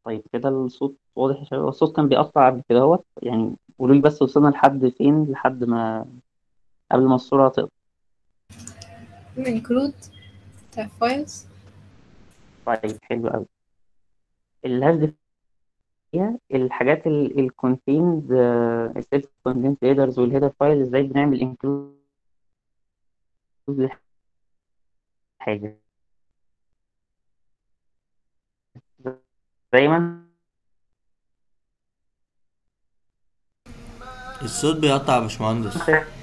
طيب كده الصوت واضح يا شباب الصوت كان بيقطع قبل كده اهوت يعني قولوا لي بس وصلنا لحد فين لحد ما قبل ما الصورة تقطع include tab files طيب حلو قوي الهاش فيها الحاجات الكونتيند السيلف كونتيند هيدرز والهيدر فايل ازاي بنعمل انكلود حاجة زي ما الصوت بيقطع يا باشمهندس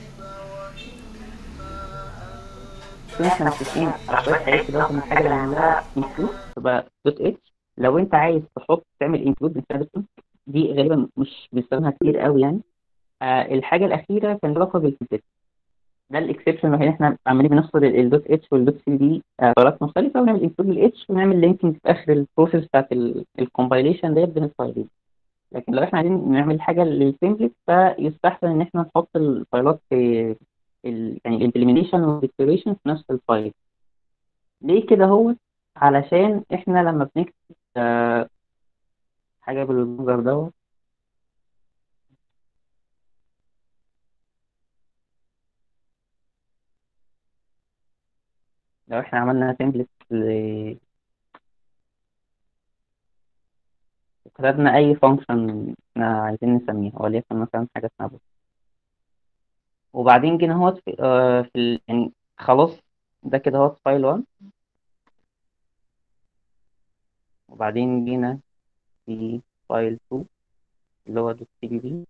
احنا متفقين على شويه حاجات كده من الحاجه اللي عملناها انكلود تبقى دوت اتش لو انت عايز تحط تعمل انكلود دي غالبا مش بنستخدمها كتير قوي يعني آه الحاجه الاخيره كان علاقه بالكونتكست ده الاكسبشن الوحيد احنا عمالين بنفصل الدوت اتش والدوت سي دي فايلات مختلفه ونعمل انكلود للاتش ونعمل لينكينج في اخر البروسيس بتاعت الكومبايليشن ديت بين الفايلين لكن لو احنا عايزين نعمل حاجه للتمبلت فيستحسن ان احنا نحط الفايلات في ال يعني الامبلمنتيشن والديكلاريشن في نفس الفايل ليه كده هو علشان احنا لما بنكتب آه حاجه بالمنظر دوت لو احنا عملنا تمبلت ل وكتبنا اي فانكشن احنا عايزين نسميها وليكن مثلا حاجه اسمها بوست وبعدين جينا اهوت في, آه في ال... يعني خلاص ده كده اهوت فايل 1 وبعدين جينا في فايل 2 اللي هو دوت سي بي بي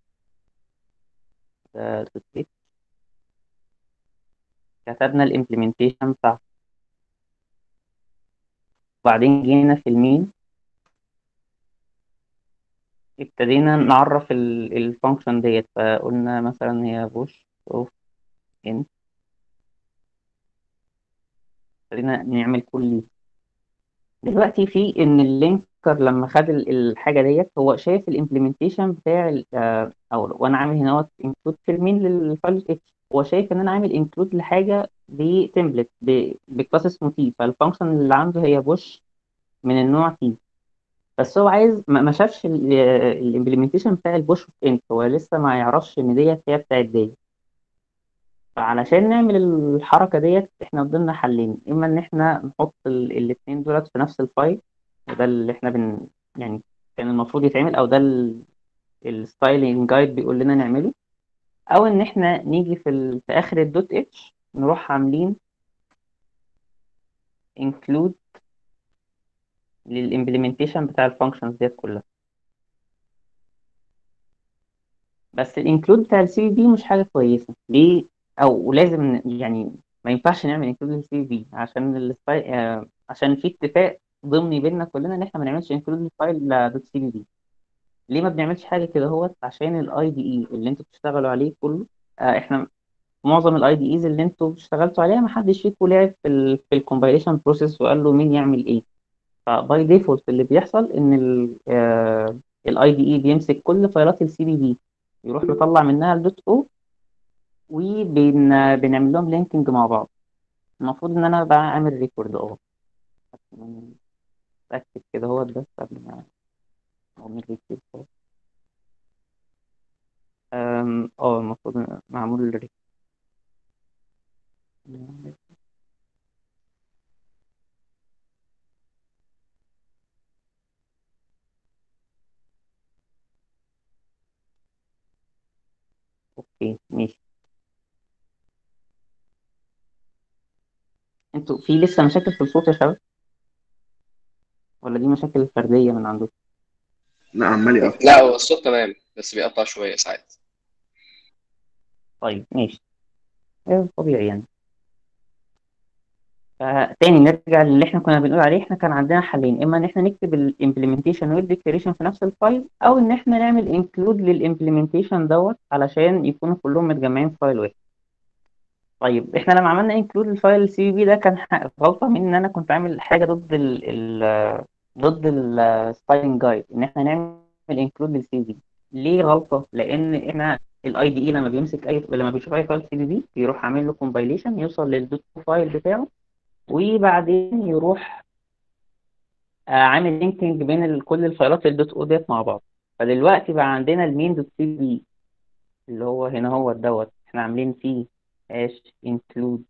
ده دوت بي كتبنا الامبلمنتيشن بتاعته وبعدين جينا في المين ابتدينا نعرف الفانكشن ديت فقلنا مثلا هي بوش اوف ان ابتدينا نعمل كل دلوقتي في ان اللينكر لما خد الحاجه ديت هو شايف الامبلمنتيشن بتاع او وانا عامل هنا انكلود في المين للفايل اتش هو شايف ان انا عامل انكلود لحاجه بتمبلت بكلاس اسمه تي فالفانكشن اللي عنده هي بوش من النوع تي بس هو عايز ما شافش الامبلمنتيشن بتاع البوش اوف انت هو لسه ما يعرفش ان ديت هي بتاعت ديت فعلشان نعمل الحركه ديت احنا قدامنا حلين اما ان احنا نحط الاثنين دولت في نفس الفايل وده اللي احنا بن يعني كان المفروض يتعمل او ده الستايلنج جايد بيقول لنا نعمله او ان احنا نيجي في, ال... في اخر الدوت اتش نروح عاملين include للامبلمنتيشن بتاع الفانكشنز ديت كلها بس الانكلود بتاع السي بي مش حاجه كويسه ليه او لازم يعني ما ينفعش نعمل انكلود للسي بي عشان الستايل آه عشان في اتفاق ضمني بيننا كلنا ان احنا ما نعملش انكلود للفايل دوت سي بي بي ليه ما بنعملش حاجه كده اهوت عشان الاي دي اي اللي انتوا بتشتغلوا عليه كله آه احنا معظم الاي دي ايز اللي انتوا اشتغلتوا عليها ما حدش فيكم لعب في ال في الكومبايليشن بروسيس وقال له مين يعمل ايه فباي ديفولت اللي بيحصل ان الاي دي اي بيمسك كل فايلات السي بي بي يروح يطلع منها الدوت او وبنعمل لهم لينكينج مع بعض المفروض ان انا بعمل ريكورد اه اتاكد كده هو بس قبل ما اعمل ريكورد اه المفروض معمول ريكورد اوكي ماشي انتوا في لسه مشاكل في الصوت يا شباب ولا دي مشاكل فردية من عندكم لا عمال يقطع لا هو الصوت تمام بس بيقطع شوية ساعات طيب ماشي ايه طبيعي يعني فتاني نرجع للي احنا كنا بنقول عليه احنا كان عندنا حلين اما ان احنا نكتب الامبلمنتيشن والديكلاريشن في نفس الفايل او ان احنا نعمل انكلود للامبلمنتيشن دوت علشان يكونوا كلهم متجمعين في فايل واحد طيب احنا لما عملنا انكلود الفايل السي بي ده كان غلطه مني ان انا كنت عامل حاجه ضد ال ال ضد الستايلنج جايد ان احنا نعمل انكلود للسي بي ليه غلطه لان احنا الاي دي اي لما بيمسك اي لما بيشوف اي فايل سي بي بي بيروح عامل له كومبايليشن يوصل للدوت فايل بتاعه وبعدين يروح آه، عامل لينكينج بين ال- كل الفايلات الدوت او ديت مع بعض فدلوقتي بقى عندنا المين دوت سي بي اللي هو هنا هو دوت احنا عاملين فيه هاش انكلود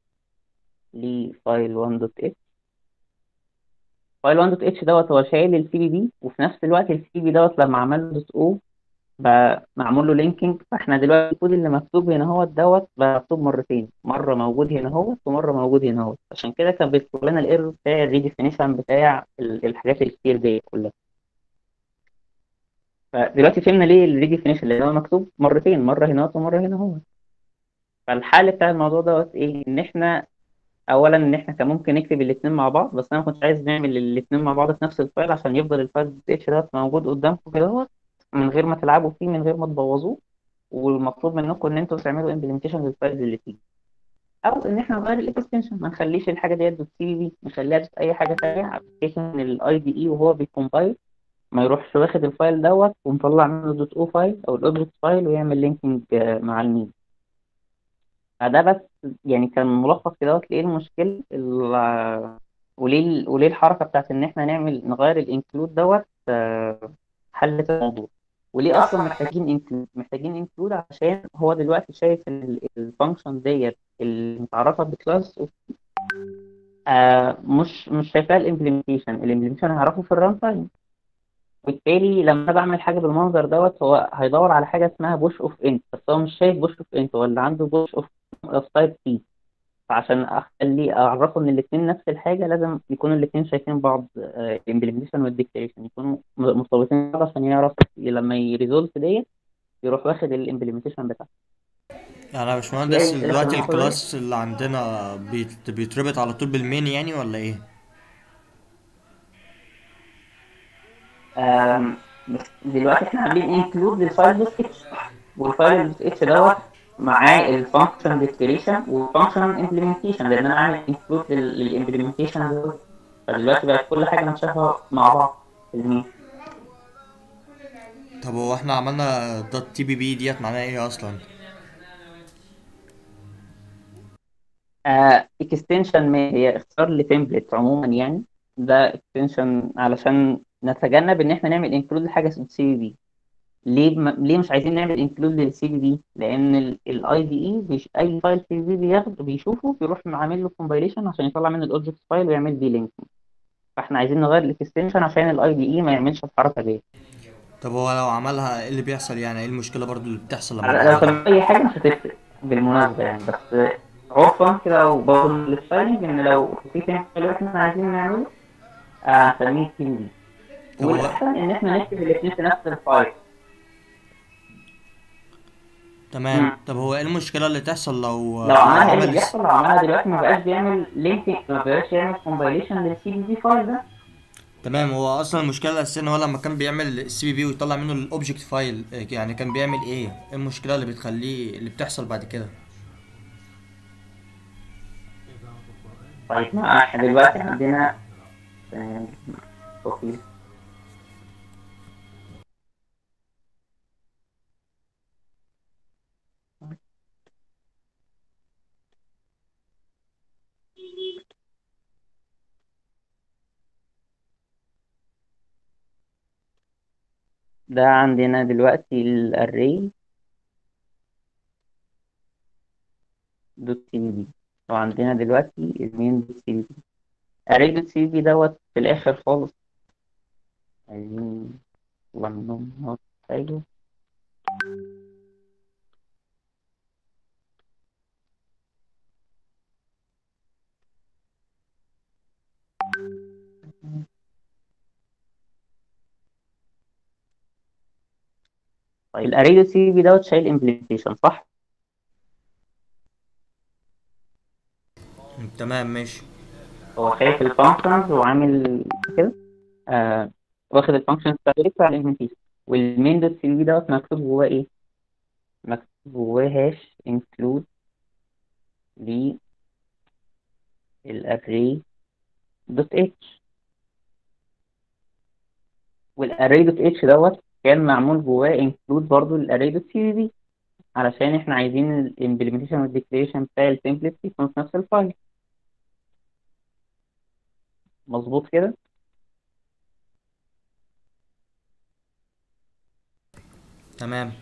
لفايل 1 دوت اتش فايل 1 دوت اتش دوت هو شايل السي بي دي وفي نفس الوقت السي بي دوت لما عمل له دوت او بقى معمول له لينكينج فاحنا دلوقتي الكود اللي مكتوب هنا هو دوت بقى مكتوب مرتين مره موجود هنا هو ومره موجود هنا هو عشان كده كان بيطلع لنا الايرور بتاع الريديفينيشن بتاع ال- الحاجات الكتير دي كلها فدلوقتي فهمنا ليه الريديفينيشن اللي هو مكتوب مرتين مره هنا ومره هنا هو فالحل بتاع الموضوع دوت ايه ان احنا اولا ان احنا كان ممكن نكتب الاثنين مع بعض بس انا ما كنتش عايز نعمل الاثنين مع بعض في نفس الفايل عشان يفضل الفايل اتش دوت موجود قدامكم كده اهوت من غير ما تلعبوا فيه من غير ما تبوظوه والمطلوب منكم ان انتوا تعملوا امبلمنتيشن للفايلز اللي فيه او ان احنا نغير الاكستنشن ما نخليش الحاجه ديت دوت سي بي نخليها دوت اي حاجه ثانيه بحيث ان الاي دي اي وهو بيكمبايل ما يروحش واخد الفايل دوت ومطلع منه دوت او فايل او الاوبجكت فايل ويعمل لينكينج مع المين فده بس يعني كان ملخص كده دوت ليه المشكله ال- وليه وليه الحركه بتاعت ان احنا نعمل نغير الانكلود دوت آه، حلت الموضوع وليه اصلا محتاجين انكلود محتاجين انكلود عشان هو دلوقتي شايف الفانكشن ديت اللي متعرفه بكلاس آه مش مش شايفاها الامبلمنتيشن الامبلمنتيشن هعرفه في الران تايم وبالتالي لما انا بعمل حاجه بالمنظر دوت هو هيدور على حاجه اسمها بوش اوف انت بس هو مش شايف بوش اوف انت هو اللي عنده بوش اوف اوف تايب سي فعشان اخليه اعرفه ان الاثنين نفس الحاجه لازم يكونوا الاثنين شايفين بعض الامبلمنتيشن والديكتيشن يكونوا م- مرتبطين ببعض عشان يعرف لما يريزولف ديت يروح واخد الامبلمنتيشن بتاعته يعني يا باشمهندس يعني دلوقتي الخطوة دي- الكلاس اللي عندنا بيت- بيتربط على طول بالمين يعني ولا ايه؟ آم، بس دلوقتي احنا عاملين انكلود للفايل دوت اتش والفايل دوت اتش دوت معاه الفانكشن ديكتيشن والفانكشن امبلمنتيشن لان انا عامل انكلود للامبلمنتيشن دوت فدلوقتي بقت كل حاجه انا شايفها مع بعض في المين طب هو احنا عملنا دوت تي بي بي ديت معناها ايه اصلا؟ اكستنشن ما هي اختصار لتمبلت عموما يعني ده اكستنشن علشان نتجنب ان احنا نعمل انكلود لحاجه اسمها سي بي ليه م... ليه مش عايزين نعمل انكلود للسي بي دي لان الاي دي اي بيش... اي فايل سي بي بياخد بيشوفه بيروح عامل له كومبايليشن عشان يطلع منه الاوبجكت فايل ويعمل بيه لينك فاحنا عايزين نغير الاكستنشن عشان الاي دي اي ما يعملش الحركه دي طب هو لو عملها ايه اللي بيحصل يعني ايه المشكلة برضو اللي بتحصل لما لو بعملها؟ كان اي حاجه مش هتفرق بالمناسبه يعني بس عرفا كده وبرضه للساينج ان لو في فايل احنا عايزين نعمله آه، هنسميه سي بي طب هو والاحسن ان احنا نكتب الاثنين في نفس الفايل تمام مم. طب هو ايه المشكلة اللي تحصل لو لو عملها ايه اللي عمل بيحصل لو عملها دلوقتي ما بقاش بيعمل لينكينج ما بقاش يعمل كومبايليشن للسي بي دي فايل ده تمام هو اصلا المشكلة الاساسية ان هو لما كان بيعمل السي بي بي ويطلع منه الاوبجكت فايل يعني كان بيعمل ايه؟ ايه المشكلة اللي بتخليه اللي بتحصل بعد كده؟ طيب ما احنا دلوقتي عندنا آه، توفيق. ده عندنا دلوقتي الاري دوت سي بي وعندنا دلوقتي المين دوت سي بي الاري دوت سي بي دوت في الاخر خالص عايزين لما نحط حاجة طيب الاري دوت سي بي دوت شايل امبلمنتيشن صح؟ تمام ماشي هو شايف الفانكشنز وعامل كده آه واخد الفانكشنز بتاعت على الامبلمنتيشن والمين دوت سي بي دوت مكتوب جواه ايه؟ مكتوب جواه هاش انكلود ل الاري دوت اتش والاري دوت اتش دوت كان معمول جواه انكلود برضو الاري دوت سي بي علشان احنا عايزين الامبلمنتيشن والديكليريشن بتاع التمبلت يكون في نفس الفايل مظبوط كده تمام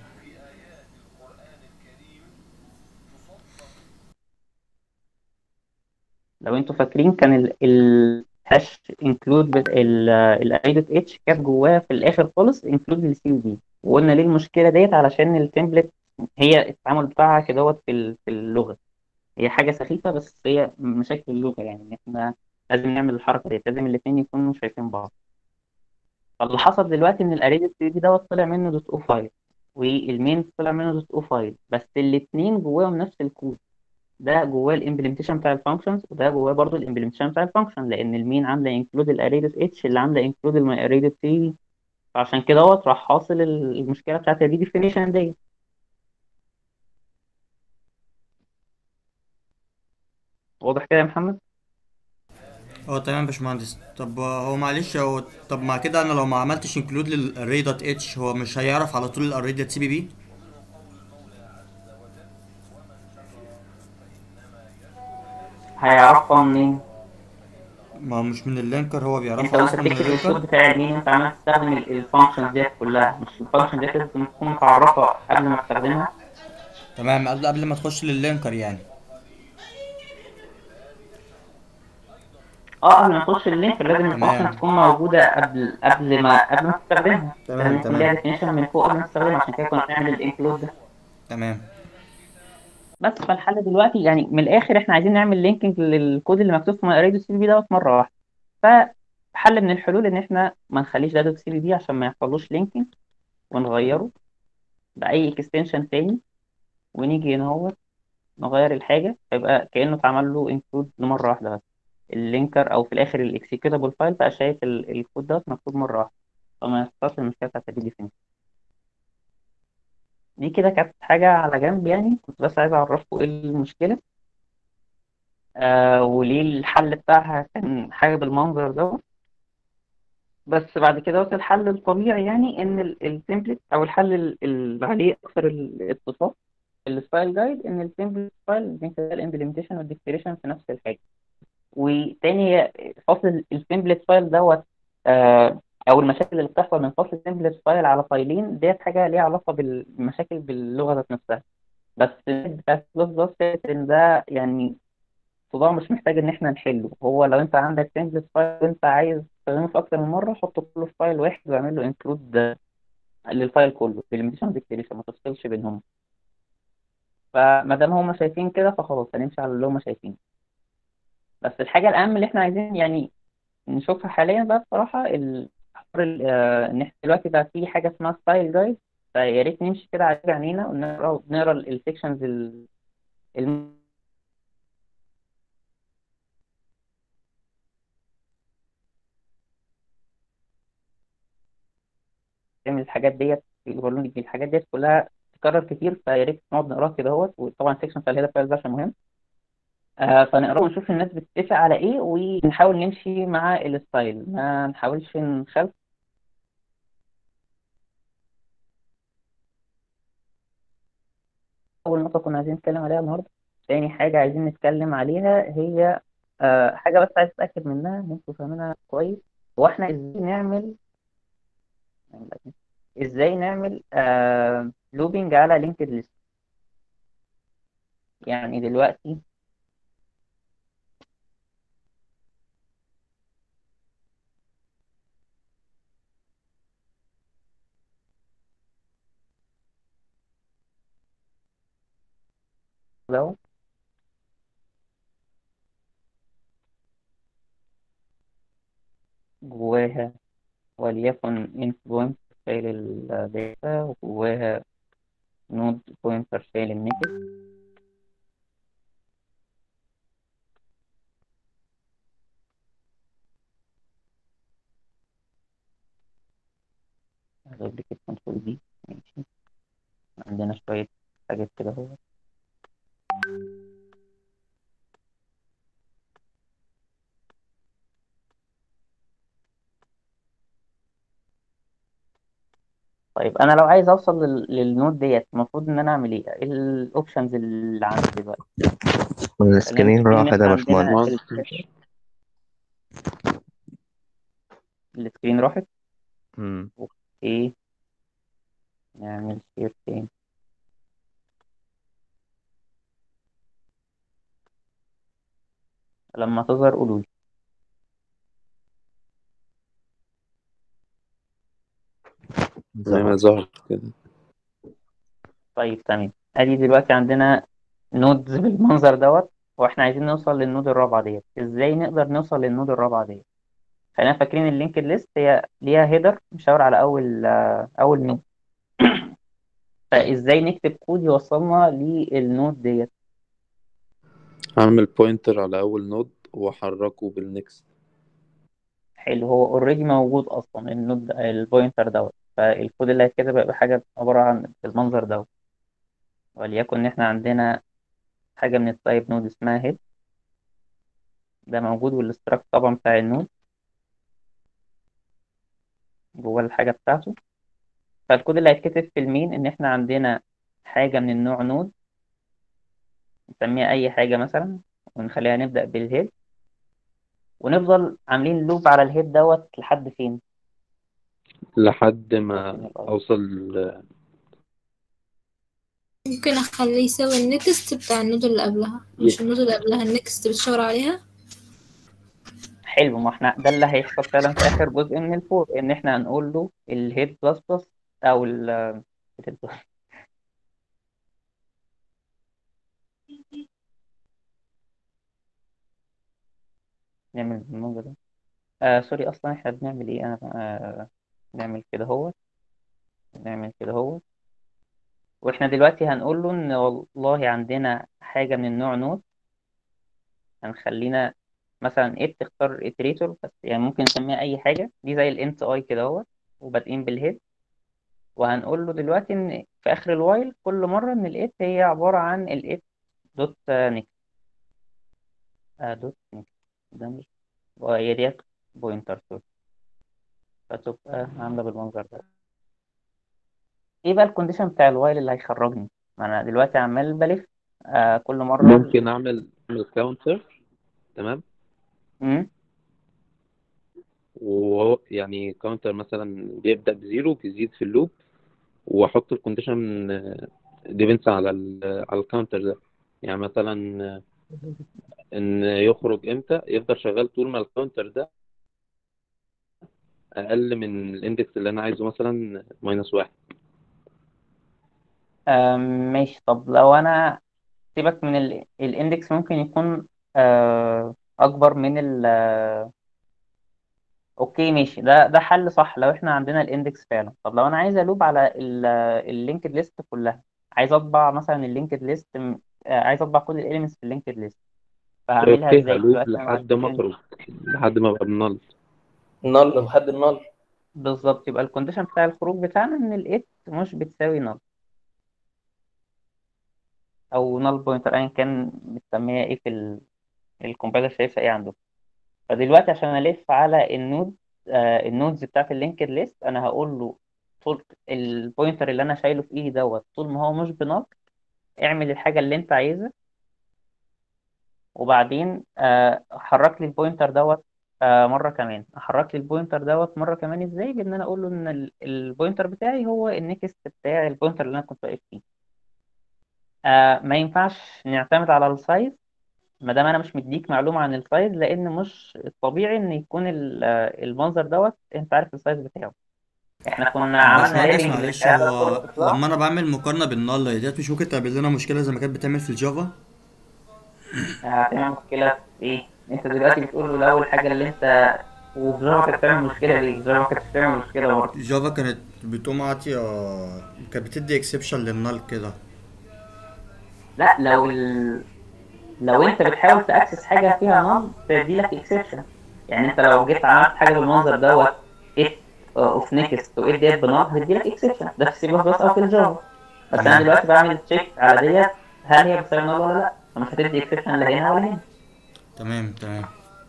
لو انتوا فاكرين كان ال- الهاش انكلود الاري دوت اتش كانت جواها في الاخر خالص انكلود السي دي وقلنا ليه المشكله ديت علشان التمبلت هي التعامل بتاعها كدهوت في ال- في اللغه هي حاجه سخيفه بس هي مشاكل اللغه يعني ان احنا لازم نعمل الحركه ديت لازم الاثنين يكونوا شايفين بعض فاللي حصل دلوقتي ان الاري دوت دي دوت طلع منه دوت او فايل والمين طلع منه دوت او فايل بس الاثنين جواهم نفس الكود ده جواه الامبلمنتيشن بتاع الفانكشنز وده جواه برضو الامبلمنتيشن بتاع الفانكشن لان المين عامله انكلود الاري دوت اتش اللي عامله انكلود الماي اري دوت تي فعشان كده دوت راح حاصل ال- المشكله بتاعت الري ديفينيشن دي واضح كده يا محمد اه تمام يا باشمهندس طب هو معلش هو طب ما كده انا لو ما عملتش انكلود للاري دوت اتش هو مش هيعرف على طول الاري دوت سي بي بي هيعرفها منين ما هو مش من اللينكر هو انت بيعرفها وانت اصلا من بتكتب الكود اللينكر بتاع المين انت عمال تستخدم الفانكشنز ديت كلها مش الفانكشن ديت لازم تكون متعرفه قبل ما تستخدمها تمام قبل قبل ما تخش لللينكر يعني اه قبل ما تخش اللينك لازم تمام. الفانكشن تكون موجوده قبل قبل ما قبل ما تستخدمها تمام، لازم يكون تمام. ليها ديفينيشن من فوق قبل ما تستخدمها عشان كده كنا بنعمل الانكلود ده تمام بس فالحل دلوقتي يعني من الاخر احنا عايزين نعمل لينكينج للكود اللي مكتوب في راديو سي بي دوت مره واحده فحل من الحلول ان احنا ما نخليش ده دوت سي بي عشان ما يحصلوش لينكينج ونغيره باي اكستنشن تاني ونيجي هنا اهوت نغير الحاجه فيبقى كانه اتعمل له انكلود لمره واحده بس اللينكر او في الاخر الاكسكيوتابل فايل بقى شايف ال- الكود ده مكتوب مره واحده فما يحصلش المشكله بتاعت الديفينيشن دي كده كانت حاجة على جنب يعني كنت بس عايز أعرفكم إيه المشكلة آه وليه الحل بتاعها كان حاجة بالمنظر ده بس بعد كده وصل الحل الطبيعي يعني إن التمبلت أو الحل ال- اللي عليه أكثر الاتفاق الستايل جايد إن التمبلت فايل من خلال الإمبلمنتيشن والديكليريشن في نفس الحاجة وتاني هي فصل التمبلت فايل دوت آه او المشاكل اللي بتحصل من فصل تمبلت فايل على فايلين ديت حاجه ليها علاقه بالمشاكل باللغه ذات نفسها بس بتاعت بلس بلس شايف ان ده يعني صداع مش محتاج ان احنا نحله هو لو انت عندك تمبلت فايل وانت عايز تستخدمه في اكتر من مره حطه كله في فايل واحد واعمل له انكلود للفايل كله ديليميتيشن ديكليريشن ما تفصلش بينهم فما دام هم شايفين كده فخلاص هنمشي على اللي هم شايفينه بس الحاجه الاهم اللي احنا عايزين يعني نشوفها حاليا بقى بصراحه ال... حوار ال- آه، ان احنا دلوقتي بقى في حاجه اسمها ستايل جايد فيا ريت نمشي كده على عينينا ونقرا نقرا السكشنز الم... تعمل الحاجات ديت يقولوا لي الحاجات ديت كلها تتكرر كتير فيا ريت نقعد نقراها كده اهوت وطبعا السكشن بتاع الهيدا فايل ده عشان مهم آه فنقراه ونشوف الناس بتتفق على ايه ونحاول نمشي مع الستايل ما نحاولش نخالف أول نقطة كنا عايزين نتكلم عليها النهاردة تاني حاجة عايزين نتكلم عليها هي آه حاجة بس عايز أتأكد منها إن أنتوا فاهمينها كويس هو إحنا إزاي نعمل إزاي نعمل آه لوبينج على لينكد ليست يعني دلوقتي لو جواها وليكن influence شايل الداتا وجواها نود بوينتر شايل النيكست duplicate control دي ماشي عندنا شوية حاجات كده اهو طيب انا لو عايز اوصل لل- للنود ديت المفروض ان انا اعمل ايه ايه الاوبشنز اللي عندي دلوقتي السكرين خلينا راح نفتكر يا إن إحنا عندنا باشمهندس ال- السكرين راحت مم. ايه نعمل شير تاني لما تظهر قولوا لي زي ما ظهر كده طيب تمام ادي دلوقتي عندنا نودز بالمنظر دوت واحنا عايزين نوصل للنود الرابعة ديت ازاي نقدر نوصل للنود الرابعة ديت خلينا فاكرين اللينك ليست هي ليها هيدر مشاور على اول آه، اول نود فازاي نكتب كود يوصلنا للنود ديت هعمل بوينتر على أول نود وأحركه بالنكست حلو هو اوريدي موجود اصلا النود البوينتر دوت فالكود اللي هيتكتب هيبقى حاجة عبارة عن المنظر دوت وليكن ان احنا عندنا حاجة من التايب نود اسمها هيد ده موجود والاستراكت طبعا بتاع النود جوه الحاجة بتاعته فالكود اللي هيتكتب في المين ان احنا عندنا حاجة من النوع نود نسميها اي حاجة مثلا ونخليها نبدأ بالهيد ونفضل عاملين لوب على الهيد دوت لحد فين لحد ما فين الأرض أوصل ممكن اخليه يساوي النكست بتاع النود اللي قبلها مش النود اللي قبلها النكست بتشاور عليها حلو ما احنا ده اللي هيحصل فعلا في اخر جزء من الفور ان احنا هنقول له الهيد بلس بلس او ال الهيد بلس نعمل الموجة ده آه سوري اصلا احنا بنعمل ايه انا آه نعمل كده هو نعمل كده هو واحنا دلوقتي هنقول له ان والله عندنا حاجة من النوع نوت هنخلينا مثلا ايه بتختار اتريتور بس يعني ممكن نسميها اي حاجة دي زي الانت اي كده اهو وبادئين بالهيد وهنقول له دلوقتي ان في اخر الوايل كل مرة ان الايت هي عبارة عن الايت دوت نيكست آه دوت نيكست ده مش وهي ديت بوينتر سوري فتبقى عاملة بالمنظر ده ايه بقى الكونديشن بتاع الوايل اللي هيخرجني ما انا دلوقتي عمال بلف آه كل مرة ممكن أعمل أعمل كاونتر تمام امم وهو يعني كاونتر مثلا بيبدأ بزيرو بيزيد في اللوب وأحط الكونديشن ديبنس على ال على الكاونتر ده يعني مثلا إن يخرج إمتى يفضل شغال طول ما الكاونتر ده أقل من الإندكس اللي أنا عايزه مثلا ماينس واحد آم، ماشي طب لو انا سيبك من ال... الاندكس ممكن يكون آه اكبر من ال آه، اوكي ماشي ده ده حل صح لو احنا عندنا الاندكس فعلا طب لو انا عايز الوب على اللينكد ليست كلها عايز اطبع مثلا اللينكد ليست عايز اطبع كل الاليمنتس في اللينكد ليست فهعملها اوكي ازاي هلوب دلوقتي أنا لحد ما بعمل- اخرج لحد ما ابقى بنل نل لحد النل بالظبط يبقى الكونديشن بتاع الخروج بتاعنا ان الايت مش بتساوي نل او نل بوينتر ايا كان بتسميها ايه في ال... الكومبايلر شايفها ايه عنده فدلوقتي عشان الف على النود آه النودز بتاعت اللينكد ليست انا هقول له طول البوينتر اللي انا شايله في ايدي دوت طول ما هو مش بنل اعمل الحاجه اللي انت عايزها وبعدين آه حرك لي البوينتر دوت آه مره كمان احرك لي البوينتر دوت مره كمان ازاي بان انا اقول له ان ال- البوينتر بتاعي هو النكست بتاع البوينتر اللي انا كنت واقف فيه آه ما ينفعش نعتمد على السايز ما دام انا مش مديك معلومه عن السايز لان مش الطبيعي ان يكون ال- آه، المنظر دوت انت عارف السايز بتاعه احنا كنا عملنا باشمهندس ريلينج معلش للبتاع ده هو كله اطلاق لما انا بعمل مقارنه بالنال هي ديت مش ممكن تعمل لنا مشكله زي ما كانت بتعمل في الجافا هتعمل مشكله في ايه انت دلوقتي بتقول له الاول حاجه اللي انت وفي جافا كانت بتعمل مشكله ليه جافا كانت بتعمل مشكله برضه جافا كانت بتقوم عاطيه كانت بتدي اكسبشن للنال كده لا لو ال... لو انت بتحاول تاكسس حاجه فيها نل تدي لك اكسبشن يعني انت لو جيت عملت حاجه بالمنظر دوت ات اوف نيكست وات ديت بنل هتدي لك اكسبشن ده في سي بلس بلس او في الجافا بس انا دلوقتي بعمل تشيك على ديت هل هي بتساوي نل ولا لا فمش هتدي اكسبشن لا هنا ولا هنا تمام تمام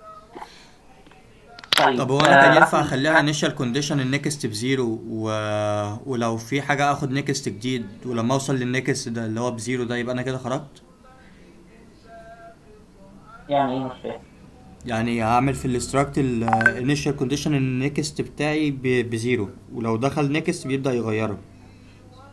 طيب طب هو انا كان آه، ينفع اخليها انيشال كونديشن النكست بزيرو و... ولو في حاجه اخد نكست جديد ولما اوصل للنكست ده اللي هو بزيرو ده يبقى انا كده خرجت يعني ايه مش فاهم يعني هعمل في الاستراكت الانيشال كونديشن النكست بتاعي ب... بزيرو ولو دخل نكست بيبدأ يغيره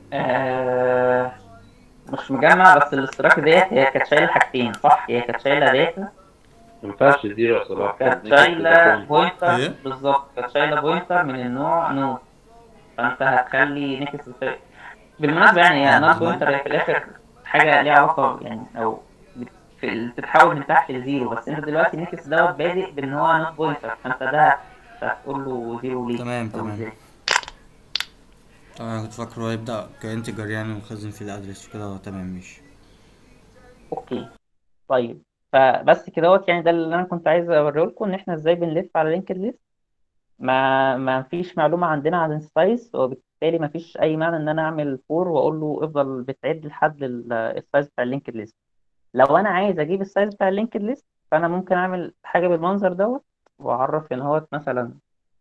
آه مش مجمع بس الاستراك ديت هي كانت شايله حاجتين صح هي كانت شايله داتا ما ينفعش زيرو يا صلاح كانت نكست شايله تكون- بوينتر إيه؟ بالظبط كانت شايله بوينتر من النوع نو فانت هتخلي نكست بالمناسبه يعني هي نوت بوينتر هي في الاخر حاجه ليها علاقه يعني او بت- في ال- بتتحول من تحت لزيرو بس انت دلوقتي نكست دوت بادئ بان هو نوت بوينتر فانت ده هتقول له زيرو ليه تمام، أو تمام. إزاي؟ طبعا انا كنت فاكره هو يبدأ كانتجر يعني ونخزن فيه الادرس وكده تمام ماشي اوكي طيب فبس كده يعني ده اللي انا كنت عايز اوريه لكم ان احنا ازاي بنلف على لينكد ليست ما ما فيش معلومه عندنا عن السايز وبالتالي ما فيش اي معنى ان انا اعمل فور واقول له افضل بتعد لحد ال- السايز بتاع اللينكد ليست لو انا عايز اجيب السايز بتاع اللينكد ليست فانا ممكن اعمل حاجه بالمنظر دوت واعرف ان هو مثلا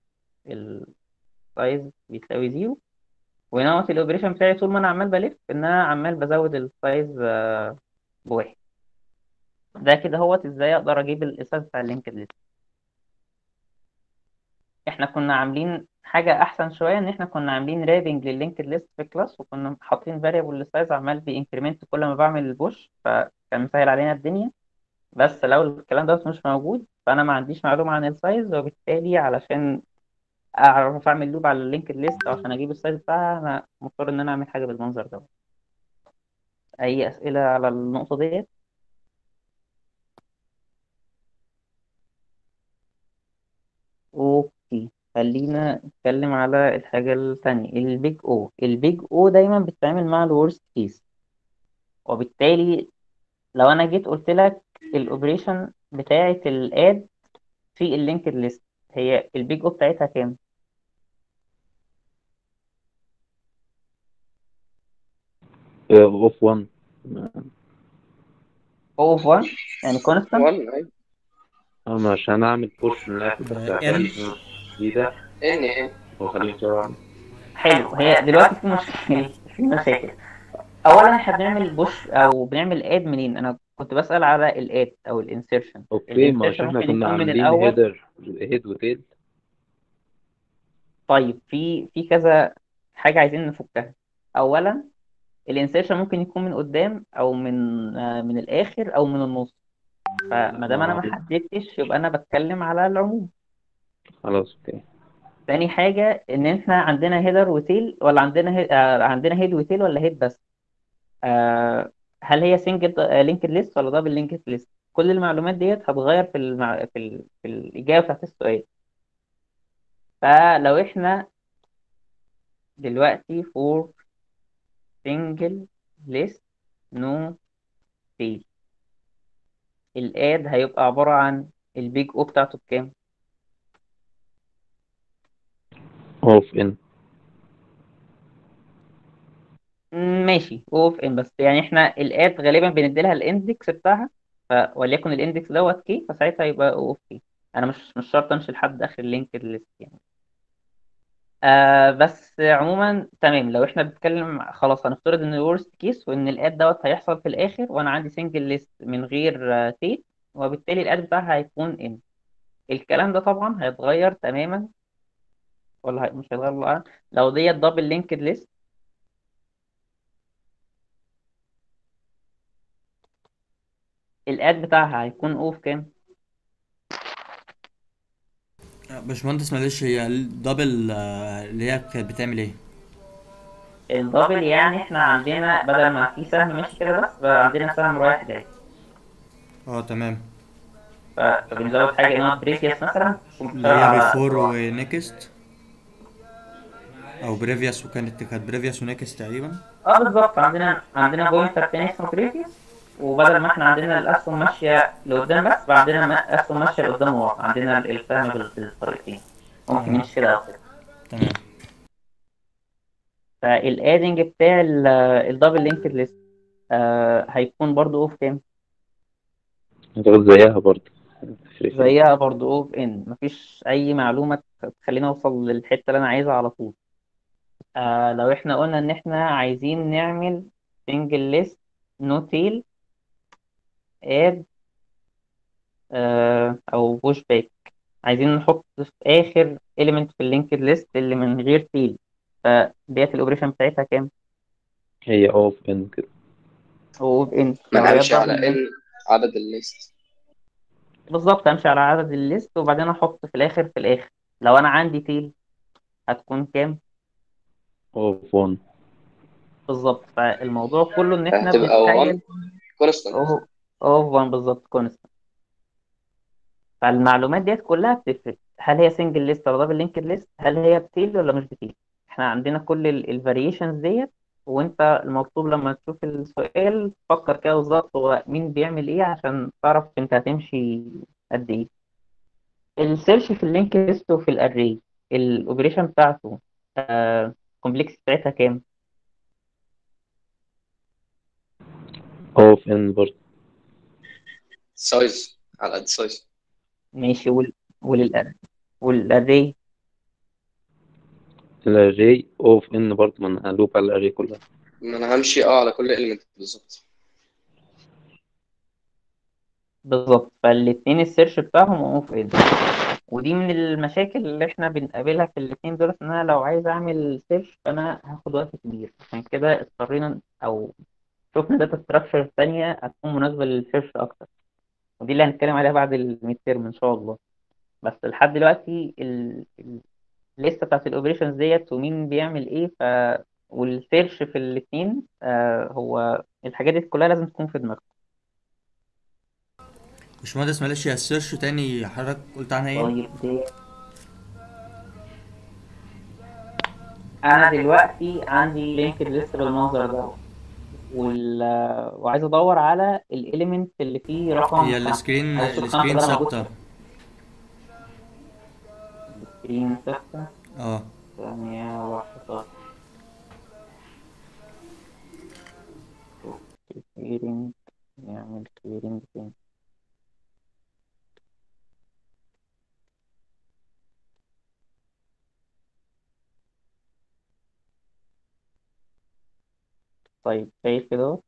السايز بيساوي زيرو ونوت الاوبريشن بتاعي طول ما انا عمال بلف ان انا عمال بزود السايز آه، بواحد ده كده هوت ازاي اقدر اجيب الاساس بتاع اللينكد ليست احنا كنا عاملين حاجه احسن شويه ان احنا كنا عاملين رابنج لللينكد ليست في كلاس وكنا حاطين فاريبل للسايز عمال بانكريمنت كل ما بعمل البوش فكان مسهل علينا الدنيا بس لو الكلام ده مش موجود فانا ما عنديش معلومه عن السايز وبالتالي علشان اعرف اعمل لوب على اللينكد ليست او عشان اجيب السايز بتاعها انا مضطر ان انا اعمل حاجه بالمنظر ده اي اسئله على النقطه ديت اوكي خلينا نتكلم على الحاجة التانية البيج او البيج او دايما بتتعامل مع الورست كيس وبالتالي لو انا جيت قلت لك الاوبريشن بتاعة الاد في اللينكد ليست هي البيج او بتاعتها كام؟ اوف 1 او اوف 1 يعني كونستانت 1 ايوه اما عشان اعمل بوش من الاخر بس إن. هخلي جديدة ان ان واخليه بسرعة حلو هي دلوقتي في مشكلة في مشاكل اولا احنا بنعمل بوش او بنعمل اد منين انا كنت بسأل على الاد او الانسيرشن اوكي ما الانسيرشن عشان احنا ممكن كنا يكون من عاملين الاول هيدر هيد وتيل طيب في في كذا حاجة عايزين نفكها أولا الانسيرشن ممكن يكون من قدام أو من آه، من الآخر أو من النص فما دام أنا ما حددتش يبقى أنا بتكلم على العموم خلاص اوكي تاني حاجة إن إحنا عندنا هيدر وتيل ولا عندنا هيد آه عندنا هيد وتيل ولا هيد بس آه هل هي سنجل لينكد ليست ولا دبل لينكد ليست كل المعلومات ديت هتغير في المع... في, ال... في الإجابة بتاعت السؤال فلو إحنا دلوقتي for single list no tail الاد هيبقى عبارة عن البيج او بتاعته بكام؟ اوف ان مم، ماشي اوف ان بس يعني احنا الاد غالبا بندي لها الاندكس بتاعها ف... وليكن الاندكس دوت كي فساعتها يبقى اوف كي انا مش مش شرط امشي لحد اخر اللينك ليست يعني آه بس عموما تمام لو احنا بنتكلم خلاص هنفترض ان الورست كيس وان الاد دوت هيحصل في الاخر وانا عندي سنجل ليست من غير آه تيت وبالتالي الاد بتاعها هيكون ان الكلام ده طبعا هيتغير تماما ولا هي... مش هيتغير الله أعلم. لو ديت دبل لينكد ليست الاد بتاعها هيكون اوف كام باشمهندس معلش هي الدبل آه، اللي هي كانت بتعمل ايه؟ الدبل يعني احنا عندنا بدل ما في سهم ماشي كده بس بقى عندنا سهم رايح جاي اه تمام ف- فبنزود حاجه اسمها بريفيوس مثلا اللي هي بيفور ونكست او بريفيوس وكانت كانت بريفيوس ونكست تقريبا اه بالظبط عندنا عندنا بوينتر تاني اسمه بريفيوس وبدل ما احنا عندنا الاسهم ماشيه لقدام بس بقى عندنا ما- اسهم ماشيه لقدام وورا عندنا السهم بال- بالطريقتين ممكن يمشي كده او كده تمام فالادنج بتاع الدبل لينكد ليست هيكون برضو اوف كام هتاخد زيها برضه تفرق. زيها برضو اوف ان مفيش اي معلومه تخليني اوصل للحته اللي انا عايزها على طول آه لو احنا قلنا ان احنا عايزين نعمل سنجل ليست نو تيل اد او بوش باك عايزين نحط في اخر element في اللينكد ليست اللي من غير تيل فديت الاوبريشن بتاعتها كام هي اوف ان كده واوف ان ما لو انا هي همشي على double ان عدد الليست بالظبط امشي على عدد الليست وبعدين احط في الاخر في الاخر لو انا عندي تيل هتكون كام اوف 1 بالظبط فالموضوع كله ان احنا هتبقى 1 بنتخيل كونستانت اوه اوه 1 بالظبط كونستنت فالمعلومات ديت كلها بتفرق هل هي سنجل ليست ولا دبل لينكد ليست هل هي بتيل ولا مش بتيل احنا عندنا كل الفاريشنز ديت وانت المطلوب لما تشوف السؤال تفكر كده بالظبط هو مين بيعمل ايه عشان تعرف انت هتمشي قد ايه السيرش في اللينك ليست وفي الاري الاوبريشن بتاعته كومبلكس بتاعتها كام اوف ان برضه سايز على قد سايز ماشي وال وللاري والاري الاري اوف ان برضه ما انا هلوب على الاري كلها ما انا همشي اه على كل element بالظبط بالظبط فالاتنين السيرش بتاعهم اوف ان ودي من المشاكل اللي احنا بنقابلها في الاتنين دول ان انا لو عايز اعمل سيرش فانا هاخد وقت كبير عشان كده اضطرينا او شفنا داتا ستراكشر تانية هتكون مناسبة للسيرش اكتر ودي اللي هنتكلم عليها بعد الميد تيرم ان شاء الله بس لحد دلوقتي ال- ال- الليسته بتاعت الاوبريشنز ديت ومين بيعمل ايه ف والسيرش في الاتنين آه هو الحاجات دي كلها لازم تكون في دماغك باشمهندس معلش يا السيرش تاني حضرتك قلت عنها ايه؟ طيب دي انا دلوقتي عندي لينكد ليست بالمنظر ده وال... وعايز ادور على الاليمنت اللي فيه رقم هي خمسة. السكرين عايز أشوف السكرين خمسة ده موجود ثابتة سكرين ستة اه ثانية واحدة كليرنج نعمل كليرنج تاني طيب شايف كده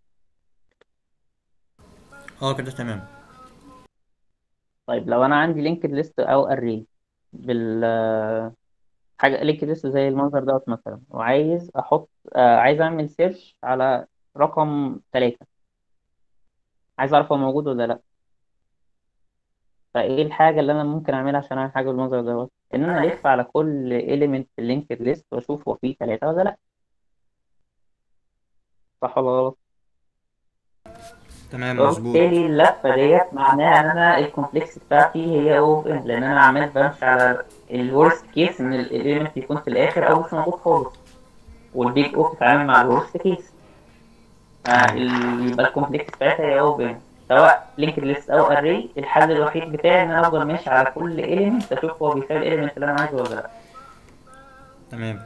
اه كده تمام طيب لو انا عندي لينكد ليست او اري بال حاجه لينكد ليست زي المنظر دوت مثلا وعايز احط آه عايز اعمل سيرش على رقم ثلاثة عايز اعرف هو موجود ولا لا فايه الحاجه اللي انا ممكن اعملها عشان اعمل حاجه بالمنظر دوت ان انا الف على كل element في اللينكد ليست واشوف هو فيه ثلاثة ولا لا صح ولا غلط تمام مظبوط وبالتالي اللفة ديت معناها ان انا الكومبلكس بتاعتي هي اوبن لان انا عمال بمشي على الورست كيس ان الايليمنت يكون في الاخر او مش موجود خالص والبيج اوف بتتعامل مع الورست كيس يبقى الكومبلكس بتاعتها هي اوبن سواء لينكد ليست او اري الحل الوحيد بتاعي ان انا افضل ماشي على كل ايليمنت اشوف هو بيساوي الايليمنت اللي انا عايزه ولا لا تمام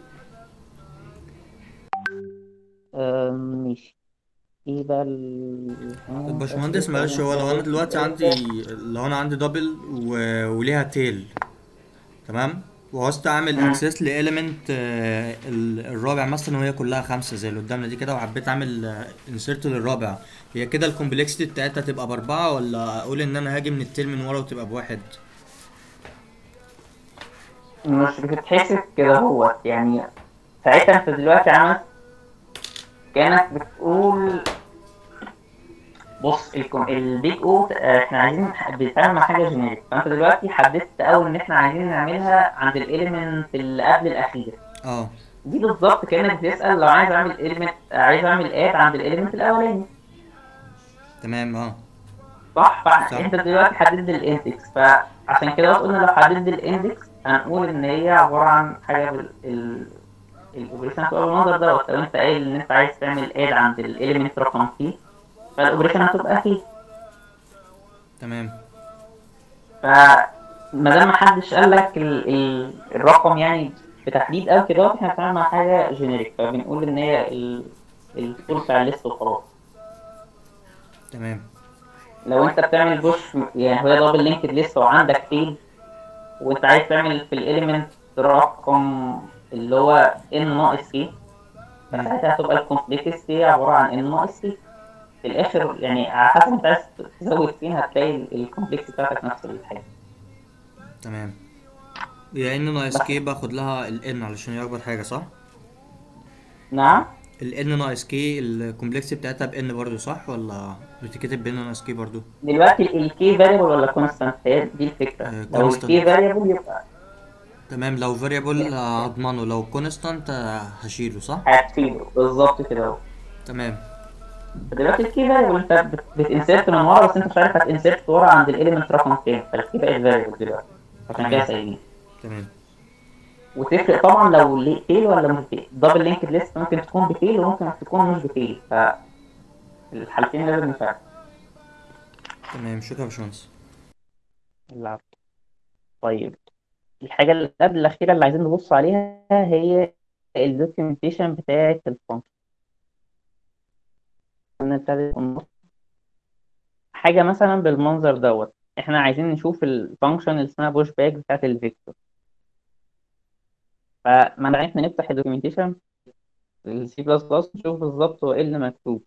أم، ماشي ايه بقى ال طب باشمهندس معلش هو لو انا دلوقتي عندي لو انا عندي دبل و... وليها تيل تمام وعوزت اعمل مم. اكسس لإيليمنت الرابع مثلا وهي كلها خمسة زي اللي قدامنا دي كده وحبيت اعمل انسيرت للرابع هي كده الكومبلكسيتي بتاعتها تبقى باربعة ولا اقول ان انا هاجي من التيل من ورا وتبقى بواحد مش بتتحسب كده هو يعني ساعتها انت دلوقتي عملت كانك بتقول بص الكم... البيج او احنا عايزين بنتعامل مع حاجه جينيريك فانت دلوقتي حددت اول ان احنا عايزين نعملها عند الاليمنت اللي قبل الاخير اه دي بالظبط كانك بتسال لو عايز اعمل اليمنت عايز اعمل اد عند الاليمنت الاولاني تمام اه صح صح. فانت دلوقتي حددت الاندكس فعشان كده قلنا لو حددت الاندكس هنقول ان هي عباره عن حاجه بال ال... الاوبريشن هتبقى بالمنظر دوت لو انت قايل ان انت عايز تعمل اد عند الاليمنت رقم سي فالاوبريشن هتبقى فيه تمام فما دام محدش قال لك ال... ال... الرقم يعني بتحديد او كده احنا بنتعامل مع حاجه جينيريك فبنقول ان هي ال... الطول بتاع الليست وخلاص تمام لو انت بتعمل بوش يعني هو دبل لينكد ليست وعندك فيل وانت عايز تعمل في الاليمنت رقم اللي هو ان ناقص ايه فساعتها هتبقى الكومبلكسيتي عباره عن ان ناقص ايه في الاخر يعني على حسب انت عايز تزود فين هتلاقي الكومبلكس بتاعتك نفس الحاجه تمام هي ان ناقص كي باخد لها الان علشان هي اكبر حاجة صح؟ نعم ال n ناقص k الكومبلكس بتاعتها ب n برضو صح ولا بتتكتب ب n ناقص k برضو دلوقتي الكي فاريبل ولا كونستانت هي دي الفكره آه، لو constant. الكي فاريبل يبقى تمام لو variable هضمنه لو constant هشيله صح هتشيله بالظبط كده اهو تمام دلوقتي الكي فاريبل انت بت- بتنسرت من ورا بس انت مش عارف هتنسرت ورا عند الاليمنت رقم كام فالكي بقت فاريبل دلوقتي عشان كده سايبين تمام وتفرق طبعا لو لي- تيل ولا مش تيل دبل لينكد ليست ممكن تكون بتيل وممكن تكون مش بتيل ف الحالتين لازم نفرق تمام شكرا يا باشمهندس العفو. طيب الحاجة اللي قبل الأخيرة اللي عايزين نبص عليها هي الدوكيومنتيشن بتاعة الفانكشن نبتدي النص. حاجة مثلا بالمنظر دوت احنا عايزين نشوف الفانكشن اللي اسمها بوش باك بتاعة الفيكتور فمعنى احنا نفتح الدوكيومنتيشن السي بلس بلس نشوف بالظبط هو ايه اللي مكتوب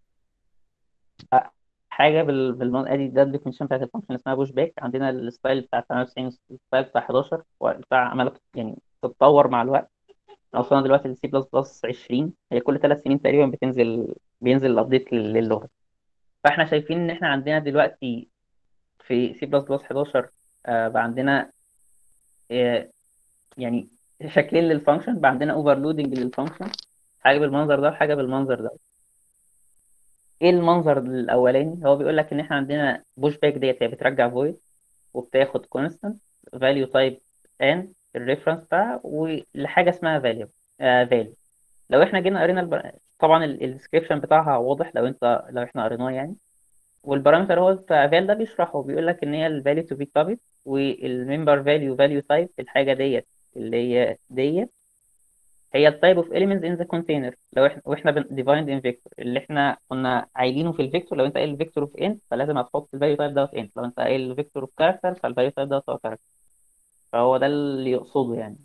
حاجه بال بالمن... ادي ده الديفينيشن بتاعت الفانكشن اسمها بوش باك عندنا الستايل بتاع 98 والستايل بتاع 11 بتاع عماله يعني تتطور مع الوقت وصلنا دلوقتي للسي بلس بلس 20 هي كل ثلاث سنين تقريبا بتنزل بينزل الابديت للغه فاحنا شايفين ان احنا عندنا دلوقتي في سي بلس بلس 11 آه بقى عندنا آه يعني شكلين للفانكشن بقى عندنا اوفرلودنج للفانكشن حاجه بالمنظر ده وحاجه بالمنظر ده ايه المنظر الاولاني هو بيقول لك ان احنا عندنا بوش باك ديت هي بترجع فويد وبتاخد كونستانت فاليو تايب ان الريفرنس بتاعها ولحاجه اسمها فاليو فاليو لو احنا جينا قرينا البر... طبعا الديسكريبشن بتاعها واضح لو انت لو احنا قريناه يعني والبارامتر هو بتاع فال ده بيشرحه بيقول لك ان هي الفاليو تو بي كوبيد والممبر فاليو فاليو تايب الحاجه ديت اللي هي ديت هي التايب اوف elements in the container لو احنا واحنا defined in vector اللي احنا كنا عايلينه في الفيكتور لو انت قايل الفيكتور اوف int فلازم هتحط الفاليو تايب دوت int لو انت قايل الفيكتور اوف character فالفاليو تايب دوت هو character فهو ده اللي يقصده يعني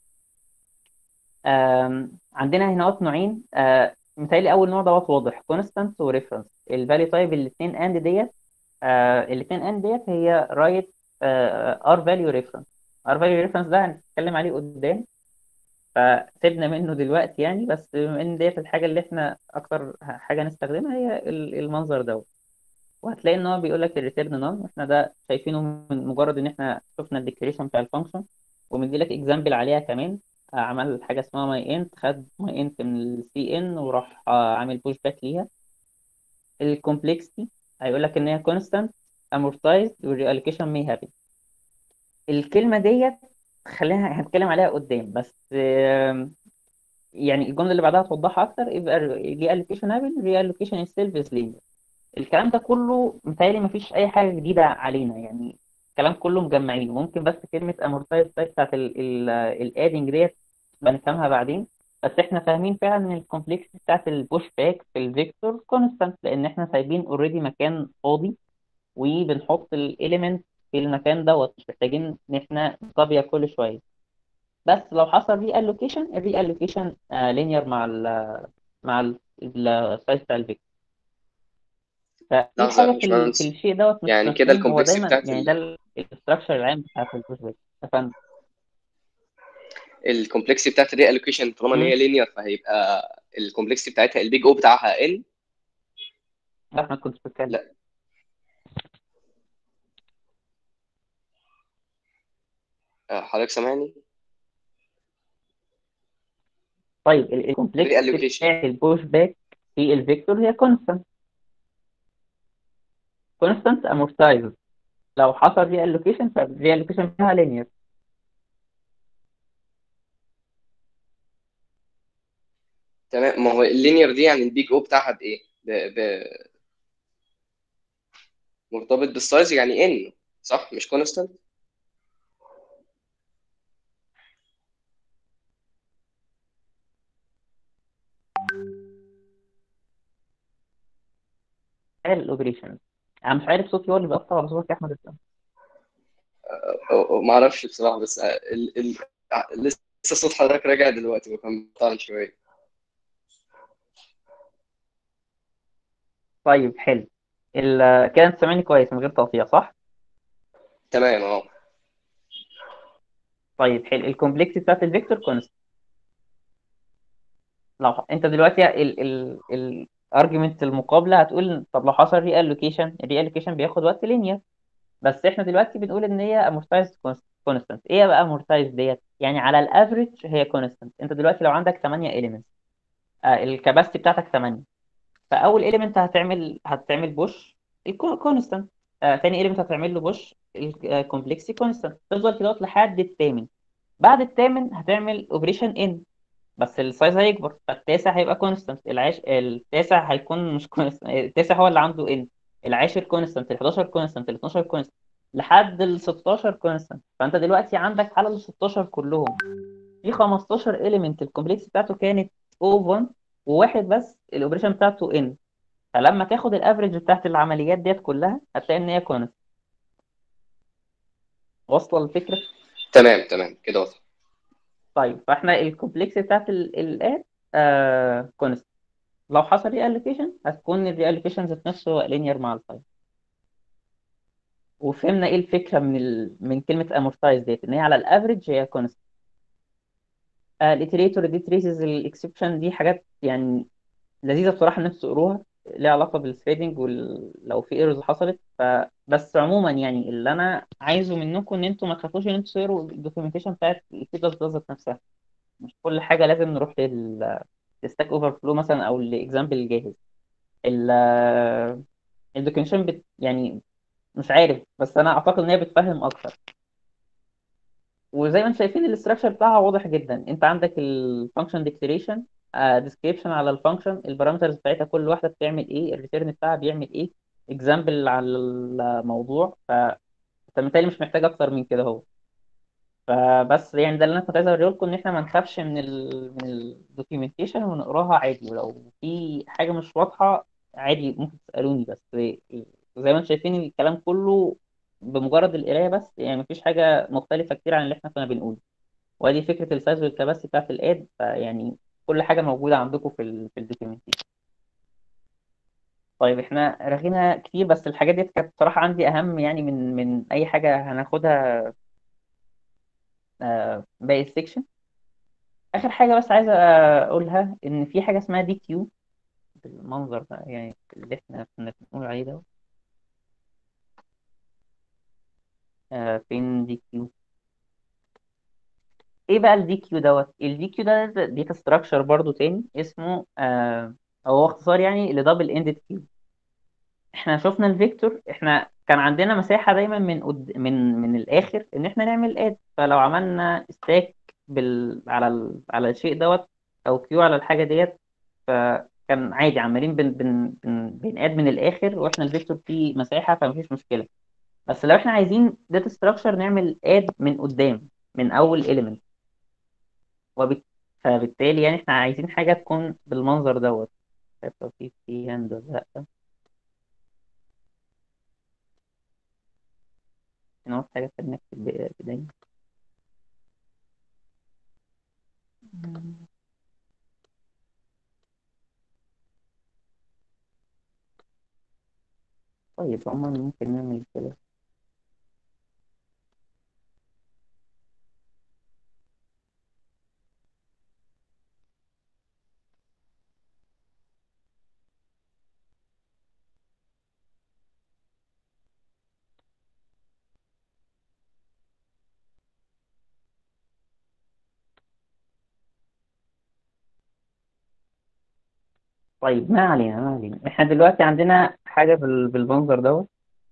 آم، عندنا هنا نوعين آه، متهيألي أول نوع دوت واضح constant و reference الفاليو تايب الاتنين and ديت آه، الاتنين and ديت هي right آه، r value reference r value reference ده هنتكلم عليه قدام فسيبنا منه دلوقتي يعني بس بما ان ديت الحاجه اللي احنا اكتر حاجه نستخدمها هي ال- المنظر دوت وهتلاقي ان هو بيقول لك الريتيرن نون واحنا ده شايفينه من مجرد ان احنا شفنا الديكليريشن بتاع الفانكشن ومدي لك اكزامبل عليها كمان آه، عمل حاجه اسمها ماي انت خد ماي انت من السي ان وراح آه، عامل بوش باك ليها الكومبلكسيتي هيقول لك ان هي كونستانت amortized والريالوكيشن may happen الكلمه ديت خلينا هنتكلم عليها قدام بس آم، يعني الجمله اللي بعدها توضحها اكتر يبقى reallocation happen reallocation itself is linear الكلام ده كله متهيألي مفيش أي حاجة جديدة علينا يعني الكلام كله مجمعينه ممكن بس كلمة amortized type بتاعت الادنج ديت بنفهمها بعدين بس احنا فاهمين فعلا ان الكومبلكسيتي بتاعت البوش باك في الفيكتور كونستانت لان احنا سايبين اوريدي مكان فاضي وبنحط الاليمنت في المكان دوت مش محتاجين ان احنا نطبيع كل شوية بس لو حصل ري الوكيشن الري الوكيشن لينير مع ال مع السايز بتاع الفيكتور فدي لحظة يا حاجة في, ال... باشمهندس في الشيء دوت مش يعني كده مفهوم هو الكومبلكسيتي دايما بتاعت يعني ال... ده الاستراكشر العام بتاع البوش باك فاهم الكومبلكسيتي بتاعت الري الوكيشن طالما ان هي مم. لينير فهيبقى الكومبلكسيتي بتاعتها البيج او بتاعها ان لا احنا كنت بتكلم لا آه، حضرتك سامعني طيب ري الكومبلكسيتي الوكيشن بتاعت البوش باك في الفيكتور هي كونستانت كونستانت امورتايزد لو حصل ري الوكيشن فالري الوكيشن فيها لينير تمام ما هو اللينير دي يعني البيج او بتاعها بايه ب... ب... مرتبط بالسايز يعني ان صح مش كونستانت الاوبريشن انا مش عارف صوتي هو اللي بيقطع ولا صوتك يا احمد السلام ما اعرفش بصراحه بس آه، ال... ال... آه، لسه صوت حضرتك راجع دلوقتي وكان طالع شويه طيب حلو ال... كده انت سامعني كويس من غير تقطيع صح؟ تمام اه طيب حلو الكومبلكسيتي بتاعت الفيكتور كونست لو انت دلوقتي ال ال الارجيومنت المقابله هتقول طب لو حصل ري الوكيشن الري الوكيشن بياخد وقت لينير بس احنا دلوقتي بنقول ان هي amortized constant ايه بقى amortized ديت يعني على الافريج هي constant انت دلوقتي لو عندك 8 elements آه الكباستي بتاعتك 8 فاول element هتعمل هتعمل بوش الكونستانت آه تاني element هتعمل له بوش الكومبلكسي كونستانت تفضل كده لحد الثامن بعد الثامن هتعمل اوبريشن ان بس السايز هيكبر فالتاسع هيبقى كونستانت العاش التاسع هيكون مش كونستانت التاسع هو اللي عنده ان العاشر كونستانت ال11 كونستانت ال12 كونستانت لحد ال 16 كونستانت فانت دلوقتي عندك على ال 16 كلهم في 15 اليمنت الكومبلكس بتاعته كانت O1 وواحد بس الاوبريشن بتاعته ان فلما تاخد الافريج بتاعت العمليات ديت كلها هتلاقي ان هي كونست واصله الفكره تمام تمام كده وصل طيب فاحنا الكومبلكس بتاعت الاد آه كونست لو حصل ري الوكيشن هتكون الري الوكيشن ذات نفسه لينير مع الفايل وفهمنا ايه الفكره من ال... من كلمه امورتايز ديت ان هي على الافريج هي كونست الاتريتور دي تريسز الاكسبشن دي حاجات يعني لذيذه بصراحه ان انتوا تقروها ليها علاقه بالثريدنج ولو في ايرورز حصلت فبس عموما يعني اللي انا عايزه منكم ان انتوا ما تخافوش ان انتوا تقروا الدوكيومنتيشن بتاعت السي بلس بلس نفسها مش كل حاجه لازم نروح لل ستاك اوفر فلو مثلا او الاكزامبل جاهز الدوكيومنتيشن بت يعني مش عارف بس انا اعتقد ان هي بتفهم اكتر وزي ما انتم شايفين الاستراكشر بتاعها واضح جدا انت عندك الفانكشن ديكليريشن ديسكريبشن على الفانكشن البارامترز بتاعتها كل واحده بتعمل ايه الريتيرن بتاعها بيعمل ايه اكزامبل على الموضوع ف انت بالتالي مش محتاج اكتر من كده هو فبس يعني ده اللي انا كنت عايز اوريه لكم ان احنا ما نخافش من ال من الدوكيومنتيشن ونقراها عادي ولو في حاجه مش واضحه عادي ممكن تسالوني بس زي ما انتم شايفين الكلام كله بمجرد القرايه بس يعني مفيش حاجه مختلفه كتير عن اللي احنا كنا بنقوله وادي فكره السايز والكباسيتي بتاعت الاد فيعني كل حاجه موجوده عندكم في ال في الدوكيومنتيشن طيب احنا رغينا كتير بس الحاجات دي كانت بصراحه عندي اهم يعني من من اي حاجه هناخدها آه باقي السكشن اخر حاجه بس عايزه اقولها ان في حاجه اسمها دي كيو بالمنظر ده يعني اللي احنا كنا بنقول عليه ده آه فين دي كيو ايه بقى الدي كيو دوت الدي كيو ده داتا ستراكشر برضو تاني اسمه آه هو اختصار يعني لدبل اندد كيو احنا شفنا الفيكتور احنا كان عندنا مساحه دايما من قد... من من الاخر ان احنا نعمل اد فلو عملنا ستاك بال... على ال... على الشيء دوت او كيو على الحاجه ديت فكان عادي عمالين بن... بن... بن... بناد من الاخر واحنا الفيكتور فيه مساحه فمفيش مشكله بس لو احنا عايزين داتا ستراكشر نعمل اد من قدام من اول element وبت... فبالتالي يعني احنا عايزين حاجه تكون بالمنظر دوت لو في في هاند ولا لا نقول حاجه في نكتب بداية طيب عموما ممكن نعمل كده طيب ما علينا ما علينا احنا دلوقتي عندنا حاجة بال- بالمنظر دوت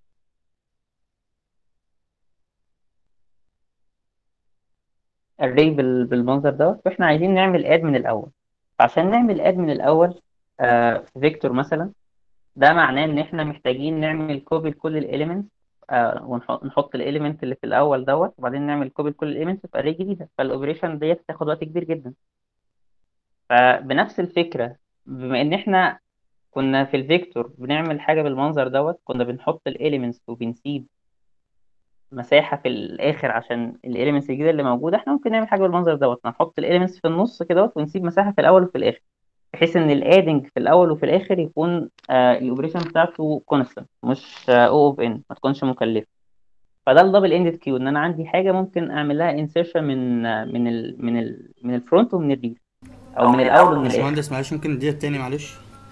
array بال- بالمنظر دوت واحنا عايزين نعمل اد من الاول عشان نعمل اد من الاول آه في فيكتور مثلا ده معناه ان احنا محتاجين نعمل كوبي لكل الاليمنتس آه ونحط نحط الاليمنت اللي في الاول دوت وبعدين نعمل كوبي لكل الاليمنتس في array جديده فالاوبريشن ديت تاخد وقت كبير جدا فبنفس الفكره بما ان احنا كنا في الفيكتور بنعمل حاجه بالمنظر دوت كنا بنحط الاليمنتس وبنسيب مساحه في الاخر عشان الاليمنتس الجديده اللي موجوده احنا ممكن نعمل حاجه بالمنظر دوت نحط الاليمنتس في النص كده ونسيب مساحه في الاول وفي الاخر بحيث ان الادنج في الاول وفي الاخر يكون آه الاوبريشن بتاعته كونستنت مش او اوف ان ما تكونش مكلفه فده الدبل اندد كيو ان انا عندي حاجه ممكن اعمل لها انسيرشن من آه من ال من ال من الفرونت ومن الرير او من الاول ومن الاخر باشمهندس معلش ممكن نديها التاني معلش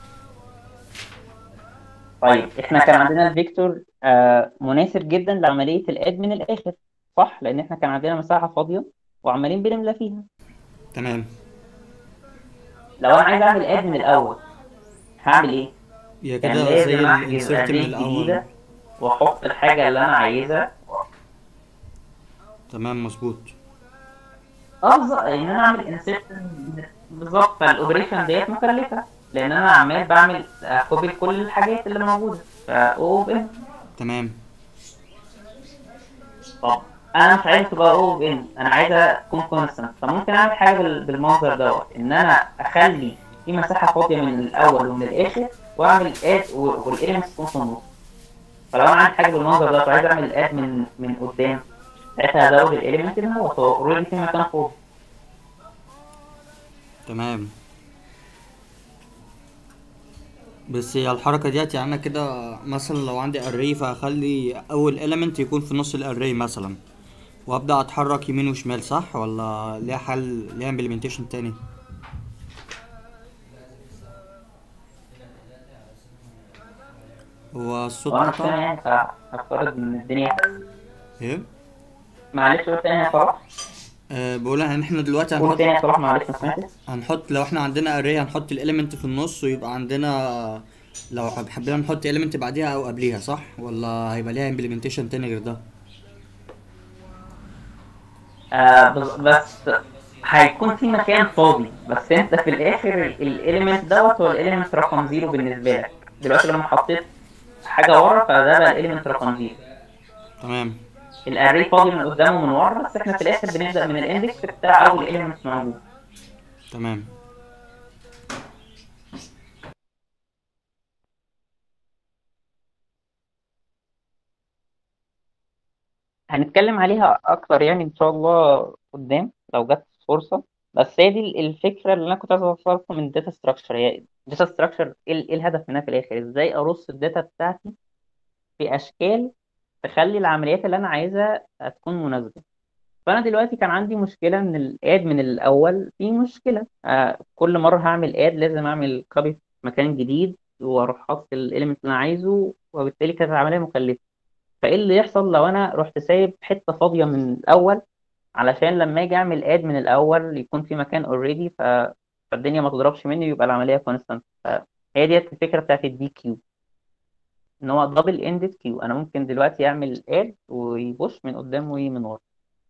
طيب احنا كان عندنا الفيكتور آه مناسب جدا لعمليه الاد من الاخر صح لان احنا كان عندنا مساحه فاضيه وعمالين بنملى فيها تمام لو انا عايز اعمل اد من الاول هعمل ايه هي كان كده لازم زي احجز الانسيرت من اري الاول جديده واحط الحاجه اللي انا عايزها تمام مظبوط اه بالظبط ان انا اعمل انسيرت بالظبط فالاوبريشن ديت مكلفه لان انا عمال بعمل كوبي كل الحاجات اللي موجوده فا ان تمام طب انا مش عايز تبقى او ان انا عايزها تكون كونستنت فممكن اعمل حاجه بال- بالمنظر دوت ان انا اخلي في مساحه فاضيه من الاول ومن الاخر واعمل اد والاليمنتس تكون في النص فلو انا عندي حاجه بالمنظر دوت وعايز اعمل اد من من قدام ساعتها هزود الاليمنت اللي هو هو اوريدي في مكان فاضي تمام بس هي الحركة ديت يعني انا كده مثلا لو عندي array فهخلي اول element يكون في نص الاري مثلا وابدا اتحرك يمين وشمال صح ولا ليها حل ليها implementation تاني هو الصوت وانا مش فاهم قطع يعني فهفترض ان الدنيا ايه معلش قول تاني يا صلاح أه بقول ان احنا دلوقتي قول هنحط تاني يا صلاح معلش ما سمعتش هنحط لو احنا عندنا array هنحط الاليمنت في النص ويبقى عندنا لو حب- حبينا نحط element بعديها او قبليها صح ولا هيبقى ليها implementation تاني غير ده آه بس, بس هيكون في مكان فاضي بس انت في الاخر الاليمنت دوت هو الاليمنت رقم زيرو بالنسبه لك دلوقتي لما حطيت حاجه ورا فده بقى الاليمنت رقم زيرو تمام الاري فاضي من قدام ومن ورا بس احنا في الاخر بنبدا من الاندكس بتاع اول اليمنت موجود تمام هنتكلم عليها اكتر يعني ان شاء الله قدام لو جت فرصه بس هي دي الفكره اللي انا كنت عايز اوصلها لكم من الداتا ستراكشر هي الداتا ستراكشر ايه إيه الهدف منها في الاخر ازاي ارص الداتا بتاعتي في اشكال تخلي العمليات اللي انا عايزها تكون مناسبه فانا دلوقتي كان عندي مشكله ان الاد من الاول في مشكله آه كل مره هعمل اد لازم اعمل كوبي في مكان جديد واروح حاطط الاليمنت اللي انا عايزه وبالتالي كانت العمليه مكلفه فايه اللي يحصل لو انا رحت سايب حته فاضيه من الاول علشان لما اجي اعمل اد من الاول يكون في مكان اوريدي ف... فالدنيا ما تضربش مني ويبقى العمليه كونستانت فهي ديت الفكره بتاعت الدي كيو ان هو دبل اندد كيو انا ممكن دلوقتي اعمل اد ويبوش من قدام ومن ورا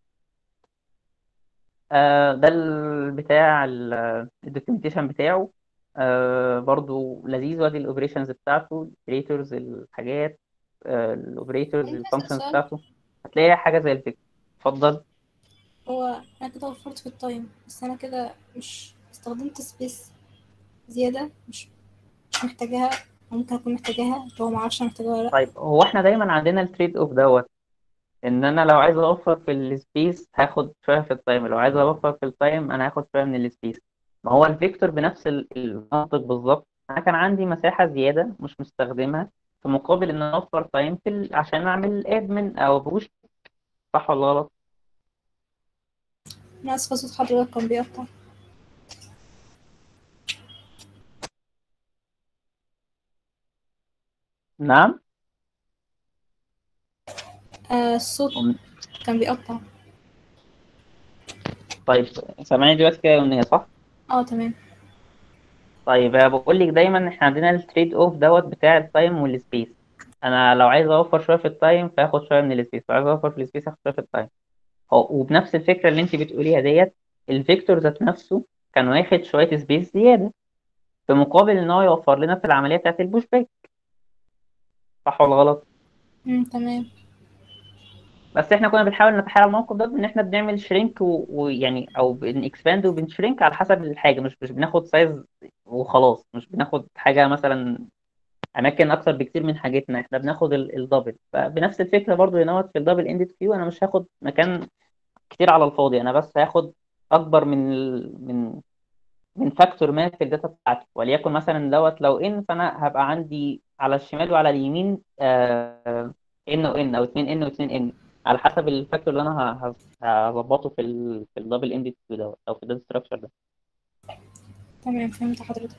آه ده ال- بتاع الدوكيومنتيشن بتاعه آه برضو لذيذ وادي الاوبريشنز بتاعته الاوبريتورز الحاجات الاوبريتورز عايز أسأل الفانكشنز سؤال بتاعته هتلاقي حاجه زي الفكره اتفضل هو أنا كده وفرت في التايم بس أنا كده مش استخدمت سبيس زيادة مش مش محتاجاها أو ممكن أكون محتاجاها لو معرفش أنا محتاجاها ولا لأ طيب هو احنا دايما عندنا التريد اوف دوت ان انا لو عايز اوفر في السبيس هاخد شويه في التايم لو عايز اوفر في التايم انا هاخد شويه من السبيس ما هو الفيكتور بنفس ال- المنطق بالظبط انا كان عندي مساحه زياده مش مستخدمها في مقابل ان انا اوفر تايم في ال... عشان اعمل ادمن او بوش صح ولا غلط أنا آسفة صوت حضرتك كان بيقطع نعم آه الصوت كان بيقطع طيب سامعني دلوقتي كده يا أمنية صح اه تمام طيب بقول لك دايما احنا عندنا التريد اوف دوت بتاع التايم والسبيس انا لو عايز اوفر شويه في التايم فاخد شويه من السبيس لو عايز اوفر في السبيس هاخد شويه في التايم هو وبنفس الفكره اللي انت بتقوليها ديت الفيكتور ذات نفسه كان واخد شويه سبيس زياده في مقابل ان هو يوفر لنا في العمليه بتاعت البوش باك صح ولا غلط مم تمام بس احنا كنا بنحاول نتحايل على الموقف ده بان احنا بنعمل شرينك ويعني او بنكسباند وبنشرينك على حسب الحاجه مش مش بناخد سايز وخلاص مش بناخد حاجه مثلا اماكن اكتر بكتير من حاجتنا احنا بناخد ال- الدبل فبنفس الفكره برضو هنا في الدبل اندد كيو انا مش هاخد مكان كتير على الفاضي انا بس هاخد اكبر من ال... من من فاكتور ما في الداتا بتاعتي وليكن مثلا دوت لو ان فانا هبقى عندي على الشمال وعلى اليمين آه ان وان او 2 ان و 2 ان على حسب الفاكتور اللي انا ه- ه- هظبطه في ال في الدبل اندد كيو دوت او في الداتا ستراكشر ده تمام فهمت حضرتك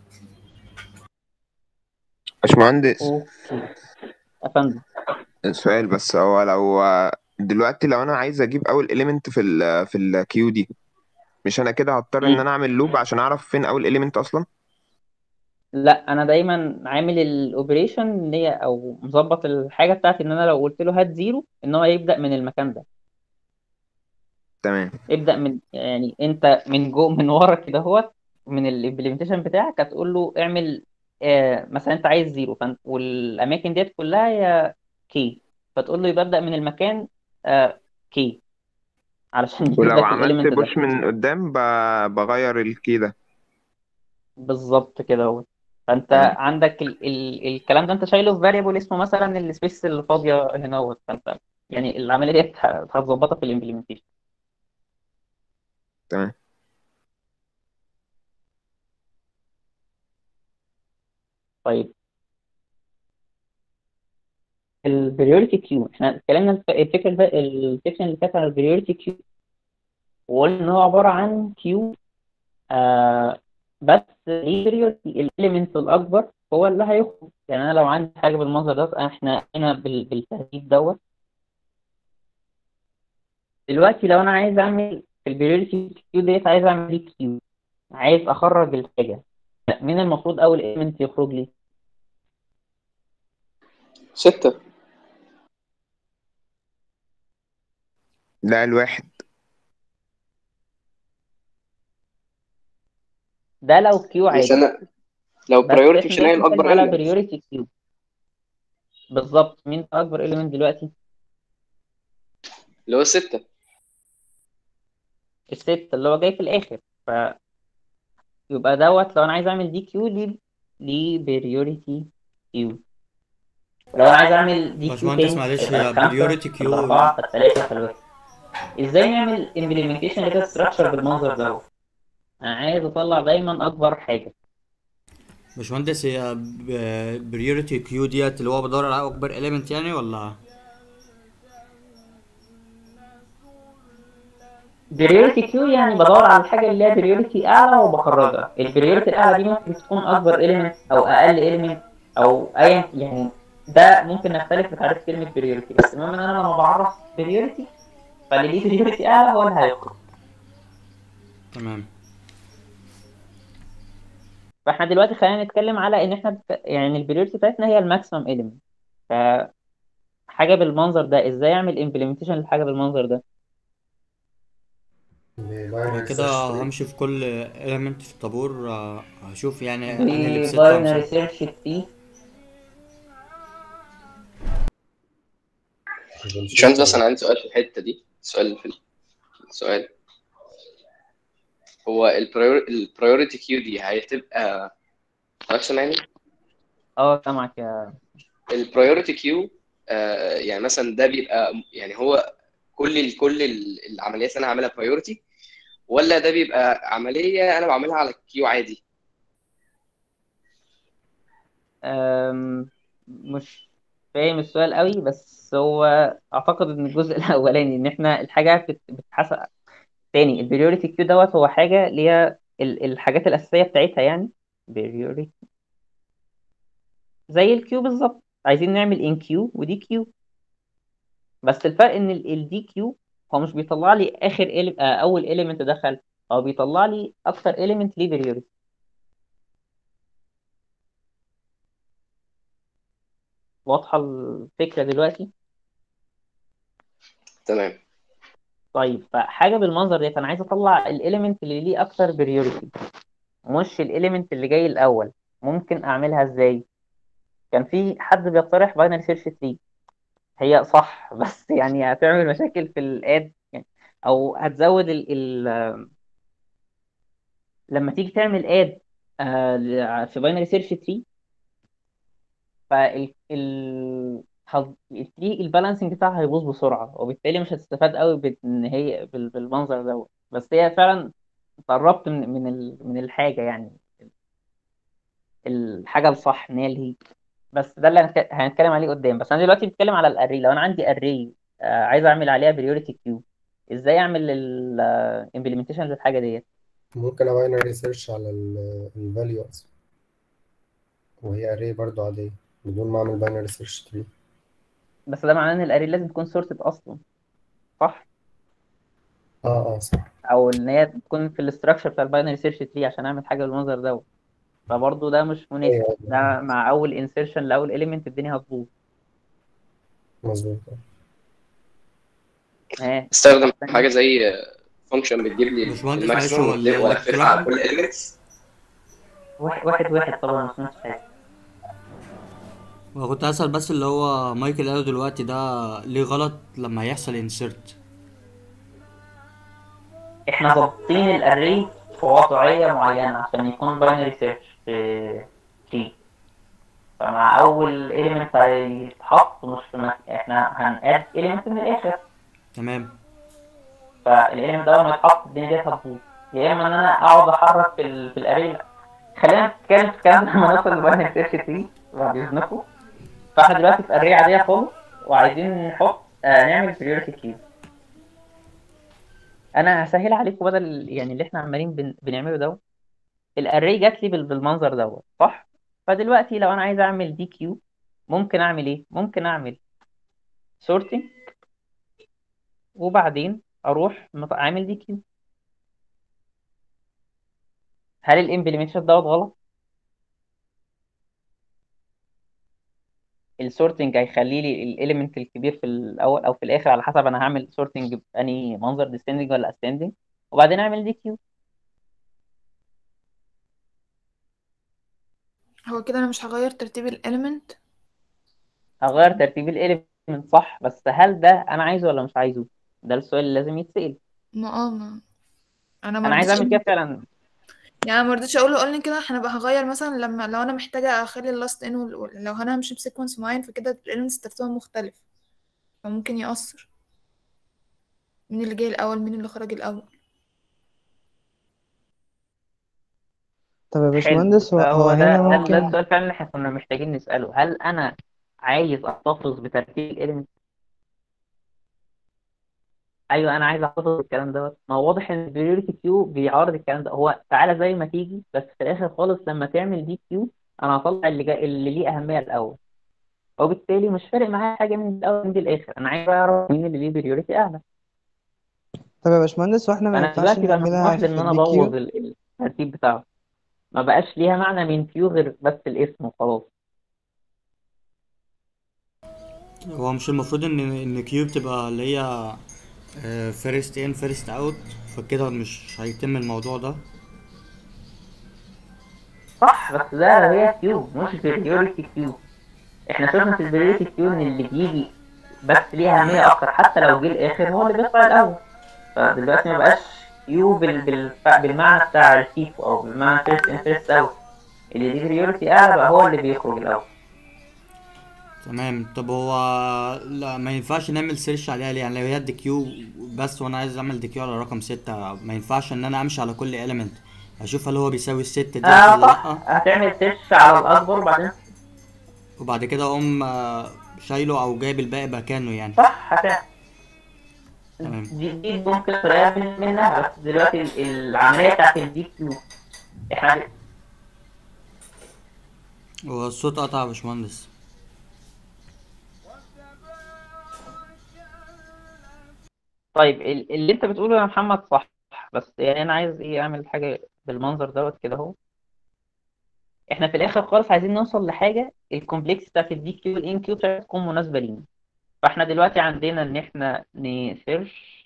باشمهندس اوكي يا فندم سؤال بس هو لو دلوقتي لو انا عايز اجيب اول اليمنت في ال في الكيو دي مش انا كده هضطر ان مم. انا اعمل لوب عشان اعرف فين اول اليمنت اصلا لا انا دايما عامل الاوبريشن اللي هي او مظبط الحاجه بتاعتي ان انا لو قلت له هات زيرو ان هو يبدا من المكان ده تمام ابدا من يعني انت من جو من ورا كده هو من الامبلمنتيشن بتاعك هتقول له اعمل آه مثلا انت عايز زيرو فانت والاماكن ديت كلها هي كي فتقول له يبقى ابدا من المكان آه كي علشان يجيب ولو لك عملت الاليمنت ده بوش من قدام ب- بغير الكي ده بالظبط كده هو فانت تمام عندك ال ال الكلام ده انت شايله في فاريبل اسمه مثلا السبيس اللي فاضيه هنا اهوت فانت يعني العمليه دي هتظبطها في الامبلمنتيشن تمام طيب البريوريتي كيو احنا اتكلمنا الف- الفكره الف- السكشن اللي فات على البريوريتي كيو وقلنا ان هو عباره عن كيو آه بس ليه بريوريتي الاليمنت الاكبر هو اللي هيخرج يعني انا لو عندي حاجه بالمنظر ده احنا هنا بال- بالترتيب دوت دلوقتي لو انا عايز اعمل في البريوريتي كيو ديت عايز اعمل دي كيو عايز اخرج الحاجه مين المفروض اول اليمنت يخرج لي ستة لا الواحد ده لو كيو بس عادي أنا لو بس برايورتي احنا مش هلاقي دلوقتي بنتكلم الأكبر على إيلمنت بريوريتي كيو بالظبط مين اكبر اليمنت دلوقتي اللي هو ستة الست اللي هو جاي في الاخر فيبقى دوت لو انا عايز اعمل دي كيو ليه ليه بريوريتي كيو لو انا عايز اعمل دي كيو باشمهندس تاني معلش هيبقى هي الخمسة بريوريتي كيو الأربعة الثلاثة الواحد ازاي نعمل امبلمنتيشن لكده ستراكشر بالمنظر ده انا عايز اطلع دايما اكبر حاجة باشمهندس هي بريوريتي كيو ديت اللي هو بدور على اكبر اليمنت يعني ولا بريوريتي كيو يعني بدور على الحاجة اللي هي بريوريتي اعلى وبخرجها البريوريتي الاعلى دي ممكن تكون اكبر اليمنت او اقل اليمنت او ايا يعني ده ممكن نختلف في تعريف كلمة بريوريتي بس المهم ان انا لما بعرف بريوريتي فاللي ليه بريوريتي اعلى هو اللي هيخرج تمام فاحنا دلوقتي خلينا نتكلم على ان احنا بت... يعني البريوريتي بتاعتنا هي الماكسيمم اليمنت فحاجة بالمنظر ده ازاي اعمل امبلمنتيشن لحاجة بالمنظر ده انا كده همشي في كل element في الطابور آه، هشوف يعني انهي اللي بستة باينري ومسافة سيرش تري باشمهندس بس أنا عندي سؤال في الحتة دي سؤال في السؤال هو البرايورتي كيو دي هتبقى حضرتك سامعني؟ اه سامعك يا البرايورتي كيو يعني مثلا ده بيبقى يعني هو كل ال كل ال- العمليات اللي انا هعملها برايورتي ولا ده بيبقى عمليه انا بعملها على كيو عادي أم... مش فاهم السؤال قوي بس هو اعتقد ان الجزء الاولاني ان احنا الحاجة بت- بتتحسب تاني البريوريتي كيو دوت هو حاجة اللي هي ال- الحاجات الأساسية بتاعتها يعني بريوريتي زي الكيو بالظبط عايزين نعمل ان كيو ودي كيو بس الفرق ان الدي كيو هو مش بيطلع لي اخر إل... آه، اول اليمنت دخل هو بيطلع لي اكتر اليمنت ليه بريوريتي واضحة الفكرة دلوقتي تمام طيب فحاجة بالمنظر ده انا عايز اطلع الاليمنت اللي ليه اكتر بريوريتي مش الاليمنت اللي جاي الاول ممكن اعملها ازاي كان في حد بيقترح باينري سيرش تري هي صح بس يعني هتعمل مشاكل في الاد يعني او هتزود ال ال لما تيجي تعمل اد في باينري سيرش تري فال ال هز- التري البالانسنج بتاعها هيبوظ بسرعه وبالتالي مش هتستفاد قوي بان هي بال- بالمنظر دوت بس هي فعلا قربت من من ال- من الحاجه يعني الحاجه الصح ان هي الهي بس ده اللي هنك- هنتكلم عليه قدام بس انا دلوقتي بتكلم على الاري لو انا عندي اري عايز اعمل عليها بريوريتي كيو ازاي اعمل الامبلمنتيشن للحاجه ديت ممكن أباينري سيرش على الفاليو أصلا وهي أري برضو عادية بدون ما أعمل باينري سيرش تري بس ده معناه ان الاري لازم تكون سورتد اصلا صح اه اه صح او ان هي تكون في الاستراكشر بتاع الباينري سيرش تري عشان اعمل حاجه بالمنظر ده فبرضه ده مش مناسب أيوة ده مع اول انسيرشن لاول اليمنت الدنيا هتبوظ مظبوط ها استخدم حاجه زي فانكشن بتجيب لي باشمهندس معلش الماكسيموم هو ال- هو والفها على الاقتراح كل اليمنتس واحد واحد واحد طبعا ما سمعتش حاجه كنت هسأل بس اللي هو مايكل قاله دلوقتي ده ليه غلط لما يحصل انسيرت احنا ظابطين الاري في وضعيه معينه عشان يكون باينري سيرش في تري فمع اول اليمنت هيتحط مش في مك... احنا هنأد اليمنت من الاخر تمام فالاليمنت ده لما يتحط الدنيا دي هتبوظ يا اما ان انا اقعد احرك في, ال... في الاري خلينا نتكلم في الكلام ده لما نوصل لباينري سيرش تري بعد اذنكم فاحنا دلوقتي في اري عاديه خالص وعايزين نحط آه نعمل بريورتي كيو انا هسهل عليكم بدل يعني اللي احنا عمالين بن... بنعمله ده الاري جات لي بال... بالمنظر دوت صح فدلوقتي لو انا عايز اعمل دي كيو ممكن اعمل ايه ممكن اعمل سورتنج وبعدين اروح مط- اعمل دي كيو هل الامبلمنتيشن دوت غلط السورتنج هيخلي لي الاليمنت الكبير في الاول او في الاخر على حسب انا هعمل سورتنج باني منظر ديسندنج ولا اسندنج وبعدين اعمل دي كيو هو كده انا مش هغير ترتيب الاليمنت هغير ترتيب الاليمنت صح بس هل ده انا عايزه ولا مش عايزه ده السؤال اللي لازم يتسأل ما اه ما انا ما انا عايز رضيتش اعمل كده فعلا يعني انا ما رضيتش اقول له قول لي كده هنبقى هغير مثلا لما لو انا محتاجه اخلي اللاست ان لو انا همشي بسيكونس معين فكده الاليمنتس ترتيبها مختلف فممكن يأثر مين اللي جاي الاول مين اللي خرج الاول طب يا حلو باشمهندس هو هو فهو ده هنا ده, ده ممكن السؤال فعلا اللي احنا كنا محتاجين نسأله هل انا عايز احتفظ بترتيب الاليمنت ايوه انا عايز احتفظ بالكلام دوت ما هو واضح ان البريوريتي كيو بيعارض الكلام ده هو تعالى زي ما تيجي بس في الاخر خالص لما تعمل دي كيو انا هطلع اللي جاي اللي ليه اهميه الاول وبالتالي مش فارق معايا حاجه من الاول من دي الاخر انا عايز اعرف مين اللي ليه بريوريتي اعلى طب يا باشمهندس واحنا ما فانا ينفعش دلوقتي بقى نعملها مسموح لي في ان انا الدي ابوظ كيو ال- الترتيب بتاعه ما بقاش ليها معنى من كيو غير بس الاسم وخلاص هو مش المفروض ان ان كيو بتبقى اللي هي فيرست ان فيرست اوت فكده مش هيتم الموضوع ده صح بس ده هي كيو مش بريوريتي كيو احنا شفنا في البريوريتي كيو ان اللي بيجي بس ليه اهميه اكتر حتى لو جه الاخر هو اللي بيطلع الاول فدلوقتي ما بقاش كيو بال... بال... بالمعنى بتاع الفيفو او بالمعنى فيرست ان فيرست اوت اللي ليه بريوريتي اعلى بقى هو اللي بيخرج الاول تمام طب هو لا ما ينفعش نعمل سيرش عليها ليه يعني لو هي دي كيو بس وانا عايز اعمل دي كيو على رقم ستة ما ينفعش ان انا امشي على كل اليمنت اشوف هل هو بيساوي الستة دي اه ولا صح لا هتعمل سيرش على الاكبر وبعدين وبعد كده اقوم آه، شايله او جايب الباقي مكانه يعني صح هتعمل تمام دي دي ممكن طريقه من- منها بس دلوقتي ال- العمليه بتاعت الدي كيو احنا هو الصوت قطع يا باشمهندس طيب ال- اللي انت بتقوله يا محمد صح بس يعني انا عايز ايه اعمل حاجه بالمنظر دوت كده اهو احنا في الاخر خالص عايزين نوصل لحاجه الكومبلكس بتاعت الدي كيو والان كيو بتاعتها تكون مناسبه لينا فاحنا دلوقتي عندنا ان احنا نسيرش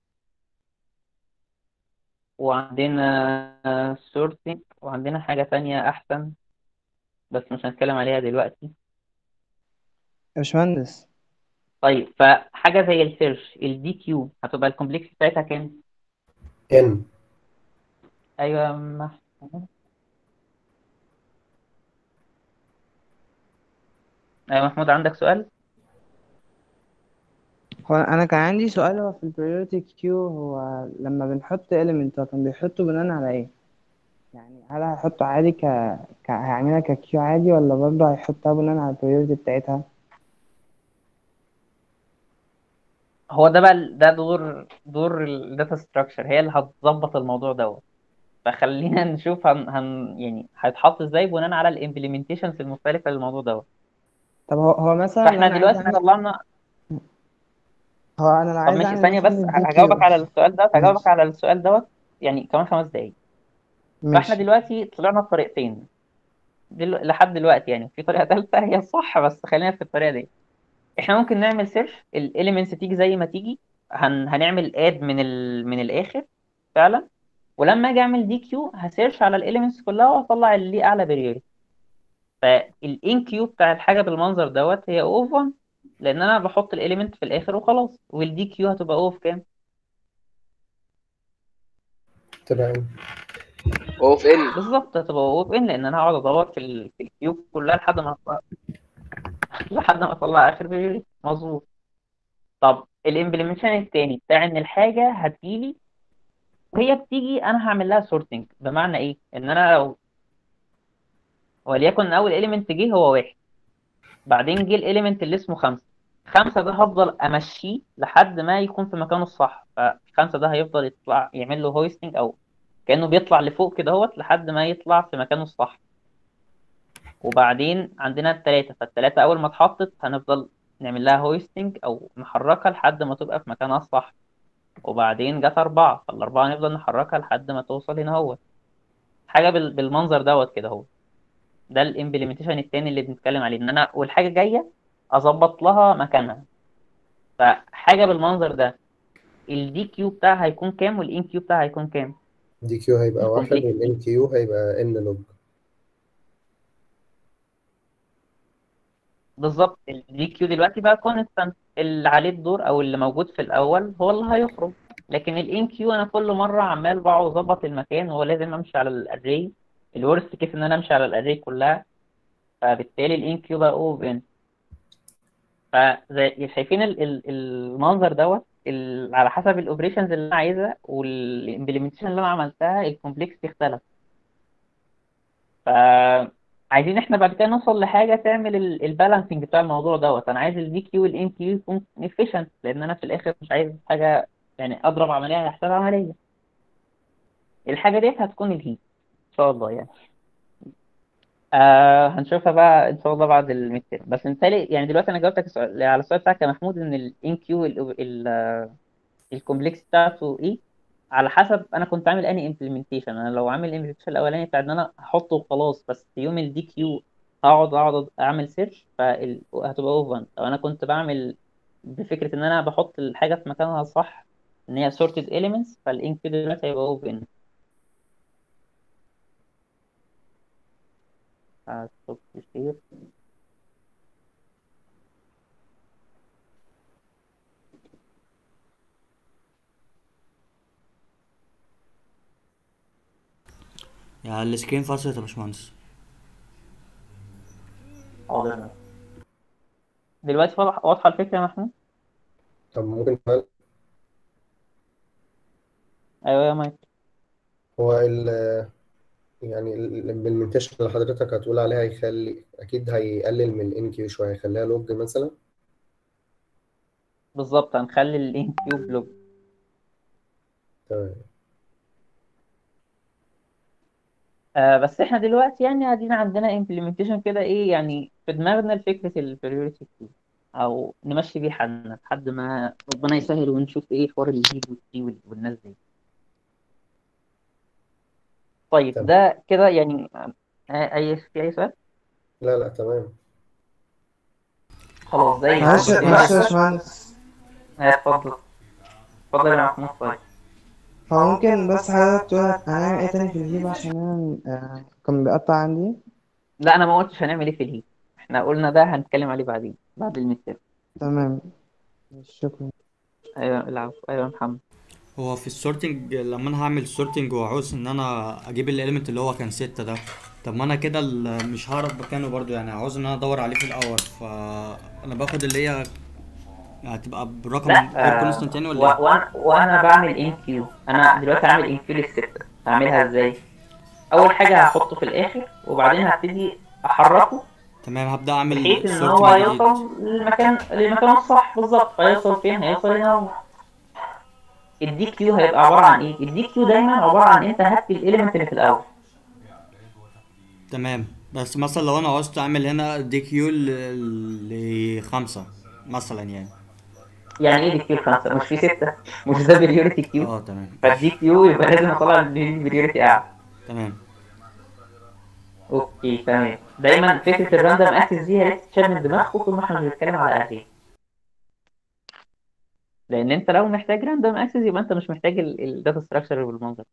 وعندنا سورتنج وعندنا حاجه تانية احسن بس مش هنتكلم عليها دلوقتي يا باشمهندس طيب فحاجه زي السيرش الدي كيو هتبقى الكومبلكس بتاعتها كام ان ايوه يا محمود ايوه محمود عندك سؤال هو انا كان عندي سؤال هو في البريوريتي كيو هو لما بنحط element هو كان بيحطه بناء على ايه يعني هل هيحطه عادي ك... ك... هيعملها ككيو عادي ولا برضه هيحطها بناء على البريوريتي بتاعتها هو ده بقى ال- ده دور دور الداتا ستراكشر هي اللي هتظبط الموضوع دوت فخلينا نشوف هن, هن يعني هيتحط ازاي بناء على الامبلمنتيشنز المختلفه للموضوع دوت طب هو هو مثلا فاحنا انا عايز دلوقتي اعمل طلعنا هو انا لو طب عايز ماشي اعمل ثانيه بس مثلا دي هجاوبك كيو على السؤال دوت هجاوبك ماشي على السؤال دوت يعني كمان خمس دقايق فاحنا ماشي دلوقتي طلعنا بطريقتين دلو... لحد دلوقتي يعني في طريقه ثالثه هي الصح بس خلينا في الطريقه دي احنا ممكن نعمل سيرش الاليمنتس تيجي زي ما تيجي هن... هنعمل اد من ال... من الاخر فعلا ولما اجي اعمل دي كيو هسيرش على الاليمنتس كلها واطلع اللي ليه اعلى بريوريتي فالان كيو بتاع الحاجه بالمنظر دوت هي اوف 1 لان انا بحط الاليمنت في الاخر وخلاص والدي كيو هتبقى اوف كام تبقى ان اوف ان بالظبط هتبقى اوف ان لان انا هقعد ادور في ال... في الكيو كلها لحد ما أطلع... لحد ما اطلع اخر بريوريتي مظبوط طب الامبلمنتيشن التاني بتاع ان الحاجه هتجيلي وهي بتيجي انا هعمل لها سورتنج بمعنى ايه ان انا لو وليكن اول اليمنت جه هو واحد بعدين جه الاليمنت اللي اسمه خمسة خمسة ده هفضل امشيه لحد ما يكون في مكانه الصح فخمسة ده هيفضل يطلع يعمل له هويستنج او كأنه بيطلع لفوق كده اهوت لحد ما يطلع في مكانه الصح وبعدين عندنا التلاتة فالتلاتة أول ما اتحطت هنفضل نعمل لها هويستنج أو نحركها لحد ما تبقى في مكانها الصح وبعدين جت أربعة فالأربعة نفضل نحركها لحد ما توصل هنا اهوت حاجة بال- بالمنظر دوت كده اهو ده الامبلمنتيشن التاني اللي بنتكلم عليه ان انا والحاجة جاية اظبط لها مكانها فحاجة بالمنظر ده الدي كيو بتاعها هيكون كام والان كيو بتاعها هيكون كام دي كيو هيبقى واحد الكومبلكس والان كيو هيبقى ان لوج بالظبط الدي كيو دلوقتي بقى كونستانت اللي عليه الدور او اللي موجود في الاول هو اللي هيخرج لكن الان كيو انا كل مره عمال بقعد اظبط المكان وهو لازم امشي على الاري الورست كيس ان انا امشي على الاري كلها فبالتالي الان كيو بقى اوف ان فزي شايفين ال- ال- المنظر دوت ال- على حسب الاوبريشنز اللي انا عايزها والامبلمنتيشن اللي انا عملتها الكومبلكس اختلف فعايزين احنا بعد كده نوصل لحاجه تعمل البالانسنج بتاع الموضوع دوت انا عايز الدي كيو والان كيو يكون efficient لان انا في الاخر مش عايز حاجه يعني اضرب عمليه على حساب عمليه الحاجه ديت هتكون الهيت ان شاء الله يعني آه هنشوفها بقى ان شاء الله بعد الميد بس مثالي يعني دلوقتي انا جاوبتك السؤال على السؤال بتاعك يا محمود ان الان كيو الكومبلكس بتاعته ايه على حسب انا كنت عامل اني امبلمنتيشن انا لو عامل الامبلمنتيشن الاولاني بتاع ان انا هحطه وخلاص بس في يوم الدي كيو هقعد اقعد اعمل سيرش فهتبقى اوفن لو انا كنت بعمل بفكره ان انا بحط الحاجه في مكانها صح ان هي sorted elements فالان كيو دلوقتي هيبقى اوفن هستوب شير يعني السكرين فصلت يا باشمهندس حاضر دلوقتي واضح- واضحه الفكره يا محمود طب ممكن سؤال ايوه يا مايك هو ال يعني الامبلمنتيشن اللي حضرتك هتقول عليها هيخلي اكيد هيقلل من الان كيو شويه هيخليها لوج مثلا بالظبط هنخلي الان كيو بلوج تمام آه بس احنا دلوقتي يعني ادينا عندنا امبلمنتيشن كده ايه يعني في دماغنا لفكره البريوريتي كيو او نمشي بيه حالنا لحد ما ربنا يسهل ونشوف ايه حوار الهيد والتي والناس دي طيب تمام ده كده يعني آه، اي في اي سؤال لا لا تمام خلاص زي معلش الفل معلش يا دلوقتي باشمهندس آه، اتفضل اتفضل يا محمود طيب هو ممكن بس حضرتك تقول هنعمل ايه تاني في الهيب عشان انا آه، كان بيقطع عندي لا انا ما قلتش هنعمل ايه في الهيد احنا قلنا ده هنتكلم عليه بعدين بعد الميد تمام شكرا ايوه العفو ايوه يا محمد هو في السورتنج لما انا هعمل سورتنج وعاوز ان انا اجيب الاليمنت اللي هو كان ستة ده طب ما انا كده ال- مش هعرف مكانه برضو يعني عاوز ان انا ادور عليه في الاول فانا باخد اللي هي هتبقى برقم لا غير آه كونستانت يعني و- ولا ايه وانا وانا بعمل ان كيو انا دلوقتي هعمل ان كيو للستة هعملها ازاي اول حاجه هحطه في الاخر وبعدين هبتدي احركه تمام هبدأ اعمل بحيث ان سورت هو من جديد يوصل للمكان للمكان الصح بالظبط فيوصل فين هيوصل هنا هو الدي كيو هيبقى عباره عن ايه الدي كيو دايما عباره عن انت هات لي الاليمنت اللي في الاول تمام بس مثلا لو انا عاوزت اعمل هنا دي كيو ل- لخمسة مثلا يعني يعني ايه دي كيو خمسه مش في سته مش ده بريورتي كيو اه تمام فالدي كيو يبقى لازم اطلع بريورتي اعلى تمام اوكي تمام دايما فكره الراندوم اكسس دي يا ريت تشغل دماغكم طول ما احنا مش بنتكلم على اري لان انت لو محتاج راندوم اكسس يبقى انت مش محتاج الداتا ستراكشر بالمنظر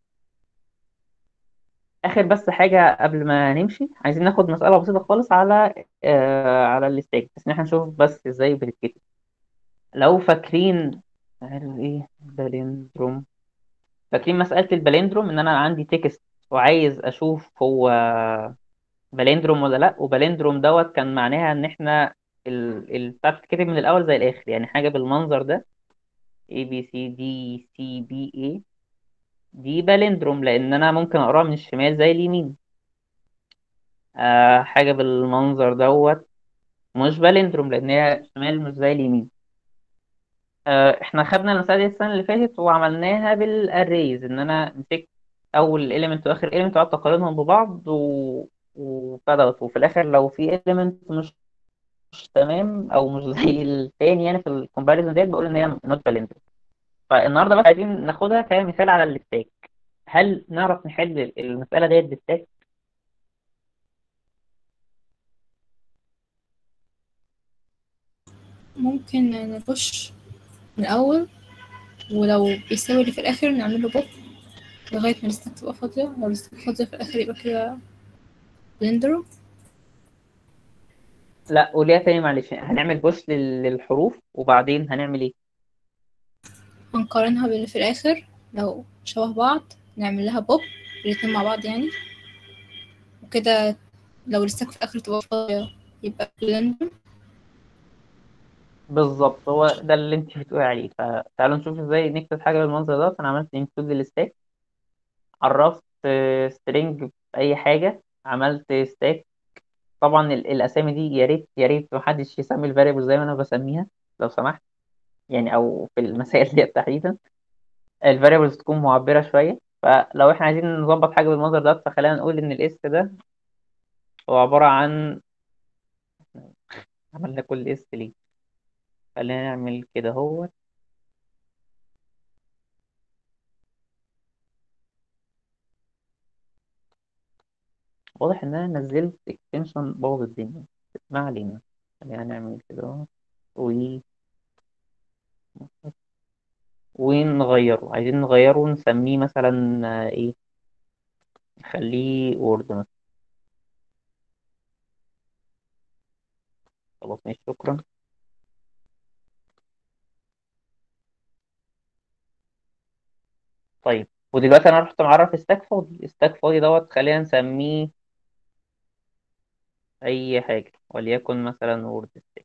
اخر بس حاجه قبل ما نمشي عايزين ناخد مساله بسيطه خالص على آه على الستاك بس ان احنا نشوف بس ازاي بتتكتب لو فاكرين قالوا ايه باليندروم فاكرين مساله الباليندروم ان انا عندي تكست وعايز اشوف هو باليندروم ولا لا وباليندروم دوت كان معناها ان احنا ال- ال- بتاع بتتكتب من الاول زي الاخر يعني حاجه بالمنظر ده A B C D C B A دي باليندروم لان انا ممكن اقراها من الشمال زي اليمين آه حاجه بالمنظر دوت مش باليندروم لان هي الشمال مش زي اليمين آه احنا خدنا المسألة دي السنة اللي فاتت وعملناها بالاريز ان انا مسكت اول element واخر element وقعدت اقارنهم ببعض و وبتاع دوت وفي الاخر لو في element مش مش تمام او مش زي التاني يعني في الكومباريزون ديت بقول ان هي نوت باليندروم فالنهارده بس عايزين ناخدها كمثال على الستاك هل نعرف نحل المسألة ديت بالستاك؟ ممكن نخش من الأول ولو بيساوي اللي في الآخر نعمله بوب لغاية ما الستاك تبقى فاضية لو الستاك فاضية في الآخر يبقى كده بلندر لا قوليها تاني معلش هنعمل بوش لل- للحروف وبعدين هنعمل ايه؟ هنقارنها باللي في الآخر لو شبه بعض نعمل لها بوب الاتنين مع بعض يعني وكده لو الستاك في الآخر تبقى فاضية يبقى بلندر بالظبط هو ده اللي انت بتقولي عليه فتعالوا نشوف ازاي نكتب حاجه بالمنظر ده انا عملت انكلود للستاك عرفت سترينج باي حاجه عملت ستاك طبعا ال- الاسامي دي يا ريت يا ريت محدش يسمي الفاريبل زي ما انا بسميها لو سمحت يعني او في المسائل دي تحديدا الفاريبلز تكون معبره شويه فلو احنا عايزين نظبط حاجه بالمنظر ده فخلينا نقول ان الاس ده هو عباره عن عملنا كل اس ليه خلينا نعمل كده هو واضح ان انا نزلت اكستنشن بوظ الدنيا ما علينا خلينا نعمل كده اهو و ونغيره عايزين نغيره نسميه مثلا آه، ايه نخليه وورد مثلا خلاص ماشي شكرا طيب ودلوقتي انا رحت معرف ستاك فاضي ستاك فاضي دوت خلينا نسميه اي حاجه وليكن مثلا وورد ستاك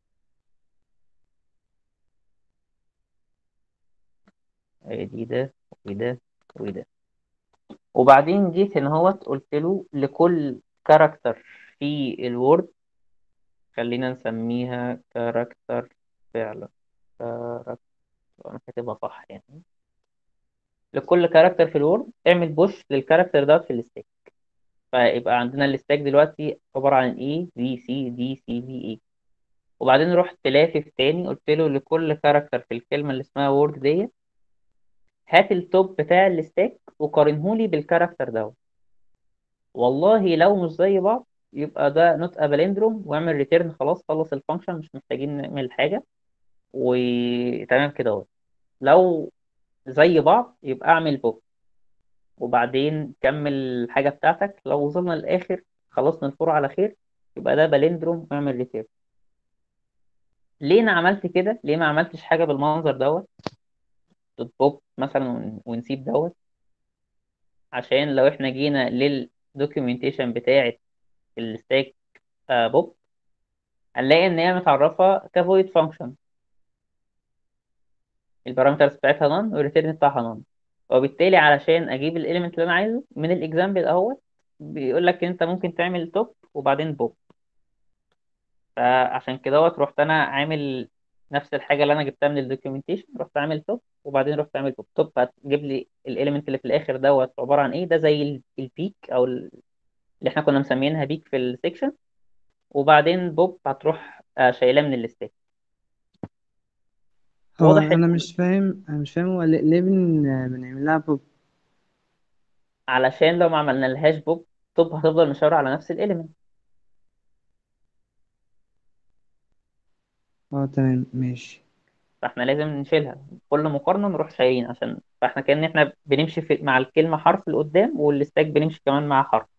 ادي ده وده وده وبعدين جيت هنا هوت قلت له لكل كاركتر في الوورد خلينا نسميها كاركتر فعلا كاركتر انا كاتبها صح يعني لكل كاركتر في الوورد اعمل بوش للكاركتر دوت في الستاك فيبقى عندنا الستاك دلوقتي عبارة عن A B C D C B A وبعدين رحت لافف تاني قلت له لكل كاركتر في الكلمة اللي اسمها وورد ديت هات التوب بتاع الستاك وقارنهولي بالكاركتر دوت والله لو مش زي بعض يبقى ده نوت ابالندروم واعمل ريتيرن خلاص خلص الفانكشن مش محتاجين نعمل حاجة وتمام كده اهو لو زي بعض يبقى اعمل بوك وبعدين كمل الحاجة بتاعتك لو وصلنا للآخر خلصنا الفور على خير يبقى ده بالندروم واعمل ريتيرن ليه انا عملت كده ليه ما عملتش حاجة بالمنظر دوت دوت بوب مثلا ون- ونسيب دوت عشان لو احنا جينا للدوكيومنتيشن بتاعة الستاك بوب هنلاقي ان هي متعرفة كفويد فانكشن البارامترز بتاعتها نون والريتيرن بتاعها نون وبالتالي علشان اجيب الاليمنت اللي انا عايزه من الاكزامبل اهوت بيقول لك انت ممكن تعمل توب وبعدين بوب فعشان كده رحت انا عامل نفس الحاجه اللي انا جبتها من الدوكيومنتيشن رحت عامل توب وبعدين رحت عامل توب توب هتجيب لي الاليمنت اللي في الاخر دوت عباره عن ايه ده زي ال- البيك او ال- اللي احنا كنا مسمينها بيك في السكشن وبعدين بوب هتروح آه، شايلاه من الستاك هو واضح انا إن- مش فاهم انا مش فاهم هو ليه ليه بن... بنعمل لها بوب علشان لو ما عملنا لهاش بوب توب هتفضل مشاورة على نفس الاليمنت اه تمام ماشي فاحنا لازم نشيلها كل مقارنة نروح شايلين عشان فاحنا كأن احنا بنمشي في مع الكلمة حرف لقدام والستاك بنمشي كمان مع حرف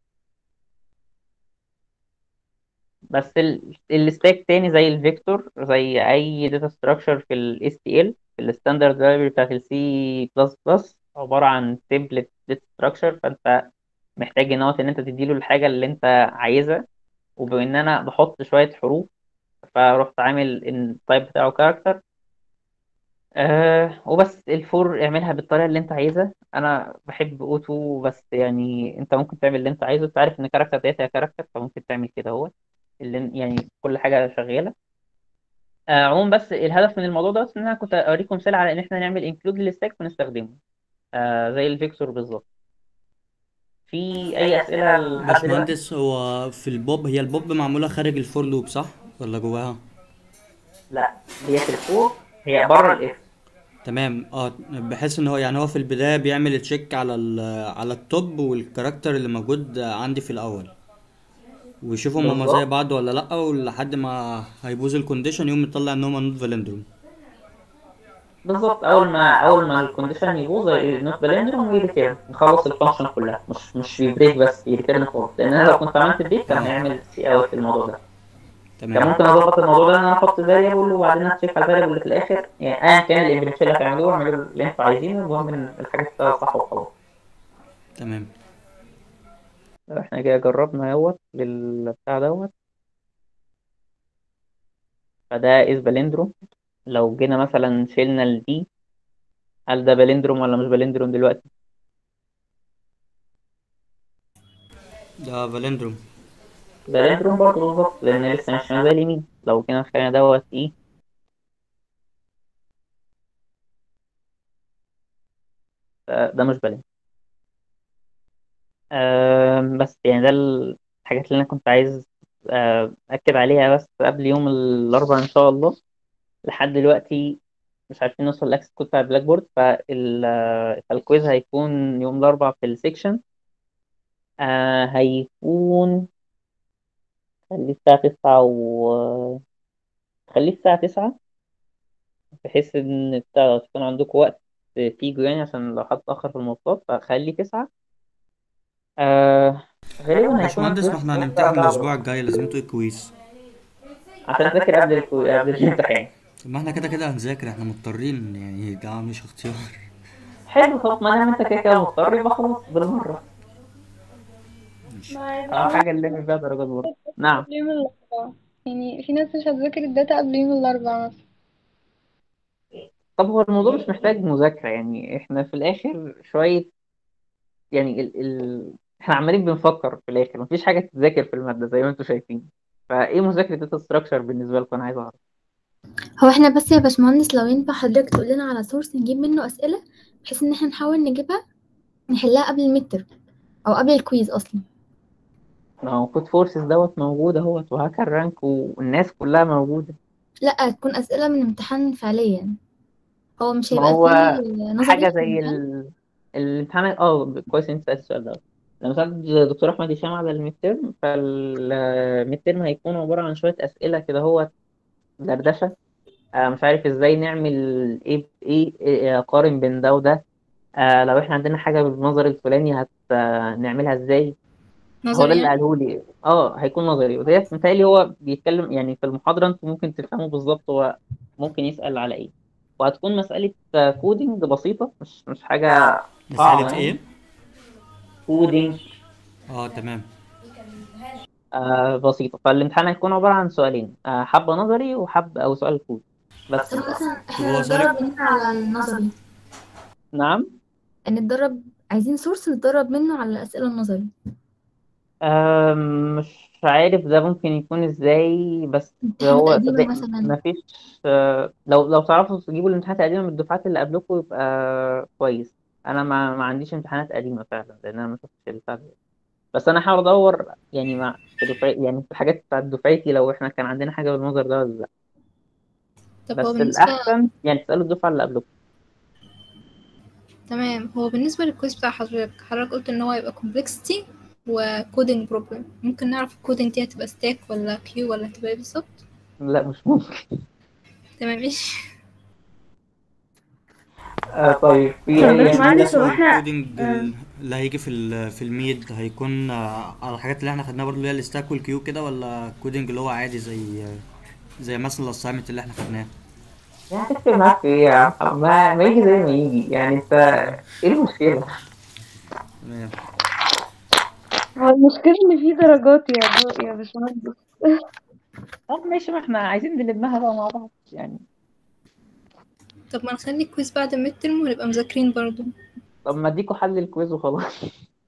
بس ال- الستاك تاني زي الفيكتور زي اي داتا ستراكشر في ال STL في الستاندرد لايبرري بتاعت ال C++ عبارة عن تمبلت داتا ستراكشر فانت محتاج ان هو ان انت تديله الحاجة اللي انت عايزها وبما ان انا بحط شوية حروف فرحت عامل التايب بتاعه كاركتر أه وبس الفور اعملها بالطريقة اللي انت عايزها انا بحب اوتو بس يعني انت ممكن تعمل اللي انت عايزه انت عارف ان كاركتر ديت هي كاركتر فممكن تعمل كده هو اللي يعني كل حاجة شغالة آه عموما بس الهدف من الموضوع ده ان انا كنت اوريكم مثال على ان احنا نعمل انكلود للستاك ونستخدمه آه زي الفيكتور بالظبط في اي اسئله لحد دلوقتي باشمهندس هو في البوب هي البوب معمولة خارج الفور لوب صح ولا جواها لا هي في الفور هي بره الاف تمام اه بحيث ان هو يعني هو في البداية بيعمل تشيك على ال على التوب والكاركتر اللي موجود عندي في الاول ويشوفهم هما زي بالظبط بعض ولا لا ولحد ما هيبوظ الكونديشن يقوم مطلع ان هما نوت فالندروم بالظبط اول ما اول ما الكونديشن يبوظ نوت بلندرم ويريتيرن نخلص الفانكشن كلها مش مش بريك بس يريتيرن خالص لان انا لو كنت عملت بريك كان هيعمل سي اوت في الموضوع ده كان تمام ممكن اظبط الموضوع ده ان انا احط فاريبل وبعدين اتشيك على الفاريبل اللي في الاخر يعني ايا كان الامبلمنتيشن اللي هتعملوه اعملوا اللي انتوا عايزينه المهم ان الحاجه تشتغل صح وخلاص تمام احنا كده جربنا اهوت للبتاع دوت فده از بالندروم لو جينا مثلا شلنا الدي هل ده بالندروم ولا مش بالندروم دلوقتي ده فالندروم بالندروم برضه بالظبط لان لسه مش زي اليمين لو جينا خلينا دوت ايه ده ده مش بالندروم آم، بس يعني ده الحاجات اللي انا كنت عايز آه، اكد عليها بس قبل يوم الاربعاء ان شاء الله لحد دلوقتي مش عارفين نوصل لاكسس كود بتاع البلاك بورد فال آه، فالكويز هيكون يوم الاربعاء في السكشن آه هيكون خليه الساعة تسعة و خليه الساعة تسعة بحيث إن بتاع- تكون عندكم وقت تيجوا يعني عشان لو حد اتأخر في المواصلات فخليه تسعة آه غالبا هيكون باشمهندس ما الكويز احنا الساعة هنمتحن سبعة الاسبوع وربع الجاي لازمته ايه كويس عشان أذاكر قبل الكو... قبل الامتحان طب ما احنا كده كده هنذاكر احنا مضطرين يعني ده مش اختيار حلو طب ما دام أنت كده كده مضطر يبقى خلاص بالمرة ماشي أهم حاجة اللي فيها درجات برضه نعم قبل يوم الأربعاء يعني في ناس مش هتذاكر الداتا قبل يوم الأربعاء مثلا طب هو الموضوع مش محتاج مذاكرة يعني احنا في الآخر شوية يعني ال... ال... احنا عمالين بنفكر في الآخر مفيش حاجة تتذاكر في المادة زي ما انتوا شايفين فايه مذاكرة داتا ستراكشر بالنسبة لكم انا عايز اعرف هو احنا بس يا باشمهندس لو ينفع حضرتك تقول لنا على سورس نجيب منه أسئلة بحيث ان احنا نحاول نجيبها نحلها قبل المتر او قبل الكويز اصلا ما هو كود فورسز دوت موجود اهوت وهاكر رانك والناس كلها موجودة لا تكون أسئلة من امتحان فعليا هو مش ما هيبقى هو فيه نظري حاجة في زي الامتحان ال... الامتحان اه كويس انت سألت السؤال ده لما سألت دكتور أحمد هشام على الميد ترم فالميد ترم هيكون عبارة عن شوية أسئلة كده هو دردشة آه مش عارف ازاي نعمل ايه ايه, إيه اقارن بين ده وده آه لو احنا عندنا حاجة بالمنظر الفلاني هت آه، نعملها ازاي هو نظري ده اللي يعني قاله لي اه هيكون نظري وديت متهيألي هو بيتكلم يعني في المحاضرة انتوا ممكن تفهموا بالظبط هو ممكن يسأل على ايه وهتكون مسألة كودينج بسيطة مش مش حاجة صعبة مسألة يعني ايه؟ كودينج اه تمام آه بسيطة فالامتحان هيكون عبارة عن سؤالين آه حبة نظري وحبة أو سؤال كود بس طب مثلا طب احنا هو سؤال نتدرب منها على النظري نعم نتدرب عايزين سورس نتدرب منه على الأسئلة النظري آه مش عارف ده ممكن يكون ازاي بس امتحانات هو قديمة صدق مثلا مفيش آه، لو لو تعرفوا تجيبوا الامتحانات القديمة من الدفعات اللي قبلكم يبقى كويس انا ما, ما عنديش امتحانات قديمة فعلا لان انا ما شفتش البتاع ده بس انا هحاول ادور يعني مع في دفعي يعني في الحاجات بتاعت دفعتي لو احنا كان عندنا حاجة بالمنظر ده ولا لا طب هو بس بالنسبة الاحسن يعني تسألوا الدفعة اللي قبلكم تمام هو بالنسبة للكويز بتاع حضرتك حضرتك قلت ان هو يبقى complexity و coding problem ممكن نعرف الكودينج دي هتبقى stack ولا كيو ولا هتبقى ايه بالظبط لا مش ممكن تمام ماشي آه طيب في طب اي باشمهندس هو هو احنا الكودينج آه، اللي هيجي في ال في الميد هيكون آه، على الحاجات اللي احنا خدناها برضو اللي هي الستاك والكيو كده ولا كودينج اللي هو عادي زي زي مثلا الاسايمنت اللي احنا خدناه يعني هتفرق معاك في ايه يا عم ما, ما يجي زي ما يجي يعني انت ايه المشكلة تمام هو المشكلة ان في درجات يا جو- يا باشمهندس طب ماشي ما احنا عايزين نلمها بقى مع بعض يعني طب ما نخلي الكويز بعد الميد ترم ونبقى مذاكرين برضو طب ما اديكوا حل الكويز وخلاص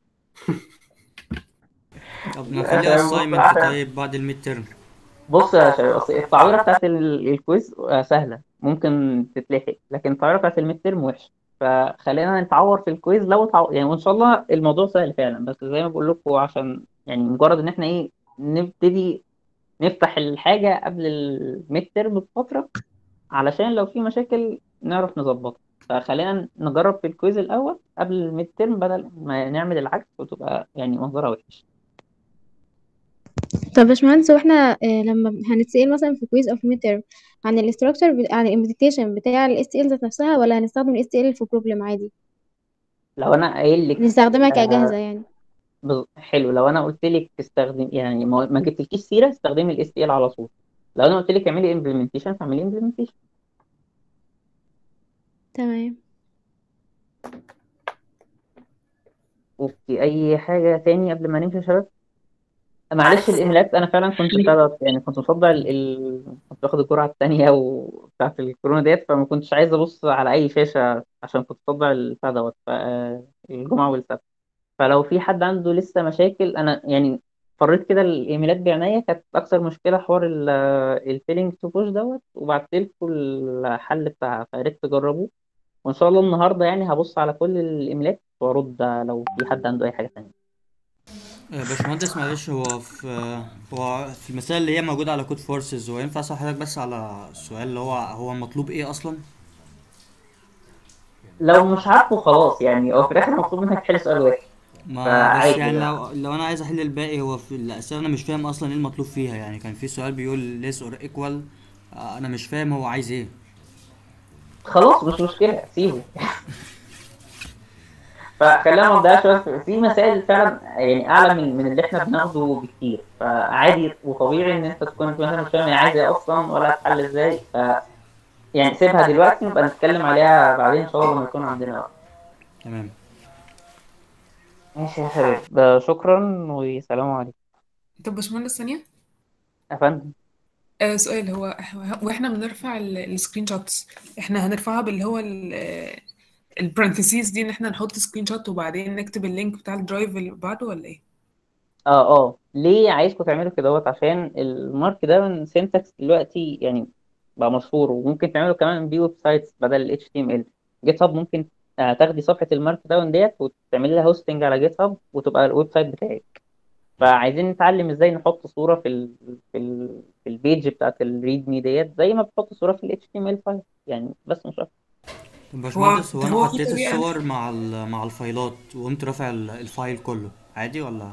طب نخليها عشان اسايمنت عشان طيب بعد الميد ترم بص يا شباب اصل التعويرة بتاعت ال- الكويز آه، سهلة ممكن تتلحق لكن التعويرة بتاعت الميد ترم وحشة فخلينا نتعور في الكويز لو تعو... يعني وان شاء الله الموضوع سهل فعلا بس زي ما بقول لكم عشان يعني مجرد ان احنا ايه نبتدي نفتح الحاجة قبل الميد ترم بفترة علشان لو في مشاكل نعرف نظبطها فخلينا نجرب في الكويز الأول قبل الميد ترم بدل ما نعمل العكس وتبقى يعني منظرها وحش طب باشمهندس هو احنا آه، لما هنتسأل مثلا في كويز او في ميد تيرم عن الاستراكشر عن الامبلمنتيشن بتاع الاس تي ال ذات نفسها ولا هنستخدم الاس تي ال في بروبلم عادي لو أنا قايل لك نستخدمها كجاهزة آه يعني بز- حلو لو أنا قلت لك تستخدم يعني ما ما جبتلكيش سيرة استخدمي ال STL على طول لو أنا قلت لك اعملي implementation فاعملي implementation تمام اوكي أي حاجة تاني قبل ما نمشي يا شباب معلش الايميلات انا فعلا كنت بتاع يعني كنت مصدع ال... ال... كنت باخد الجرعه الثانيه وبتاعت الكورونا ديت فما كنتش عايز ابص على اي شاشه عشان كنت مصدع البتاع دوت ف... الجمعه والسبت فلو في حد عنده لسه مشاكل انا يعني فريت كده الايميلات بعناية كانت اكثر مشكله حوار الفيلينج تو بوش دوت وبعت لكم الحل بتاعها فيا ريت تجربوه وان شاء الله النهارده يعني هبص على كل الايميلات وارد لو في حد عنده اي حاجه ثانيه آه، باشمهندس معلش هو في هو في المسائل اللي هي موجودة على كود فورسز هو ينفع اسأل حضرتك بس على السؤال اللي هو هو المطلوب ايه اصلا؟ لو مش عارفه خلاص يعني هو في الاخر مطلوب منك تحل سؤال واحد ما بس فعادي يعني يعني لو لو انا عايز احل الباقي هو في الاسئله انا مش فاهم اصلا ايه المطلوب فيها يعني كان في سؤال بيقول less or equal آه، انا مش فاهم هو عايز ايه خلاص مش مشكله سيبه فخلينا ما نضيعش وقت في مسائل فعلا يعني اعلى من من اللي احنا بناخده بكتير فعادي وطبيعي ان انت تكون مثلا مش فاهم هي عايزه ايه اصلا ولا هتحل ازاي ف يعني سيبها دلوقتي نبقى نتكلم عليها بعدين ان شاء الله لما يكون عندنا وقت تمام ماشي يا شباب شكرا والسلام عليكم طب باشمهندس ثانية يا فندم آه سؤال هو إح- واحنا بنرفع السكرين شوتس احنا هنرفعها باللي هو البرانثيسيز دي ان احنا نحط سكرين شوت وبعدين نكتب اللينك بتاع الدرايف اللي بعده ولا ايه؟ اه اه ليه عايزكم تعملوا كده دوت عشان المارك ده من سينتاكس دلوقتي يعني بقى مشهور وممكن تعملوا كمان بيه ويب سايتس بدل ال HTML جيت هاب ممكن آه، تاخدي صفحة المارك داون ديت وتعملي لها هوستنج على جيت هاب وتبقى الويب سايت بتاعك فعايزين نتعلم ازاي نحط صورة في ال في ال في البيج بتاعت الريد مي ديت زي ما بتحط صورة في ال HTML فايل يعني بس مش اكتر طب هو باشمهندس هو انا هو في حطيت طريقة الصور مع ال- مع الفايلات وقمت رافع ال- الفايل كله عادي ولا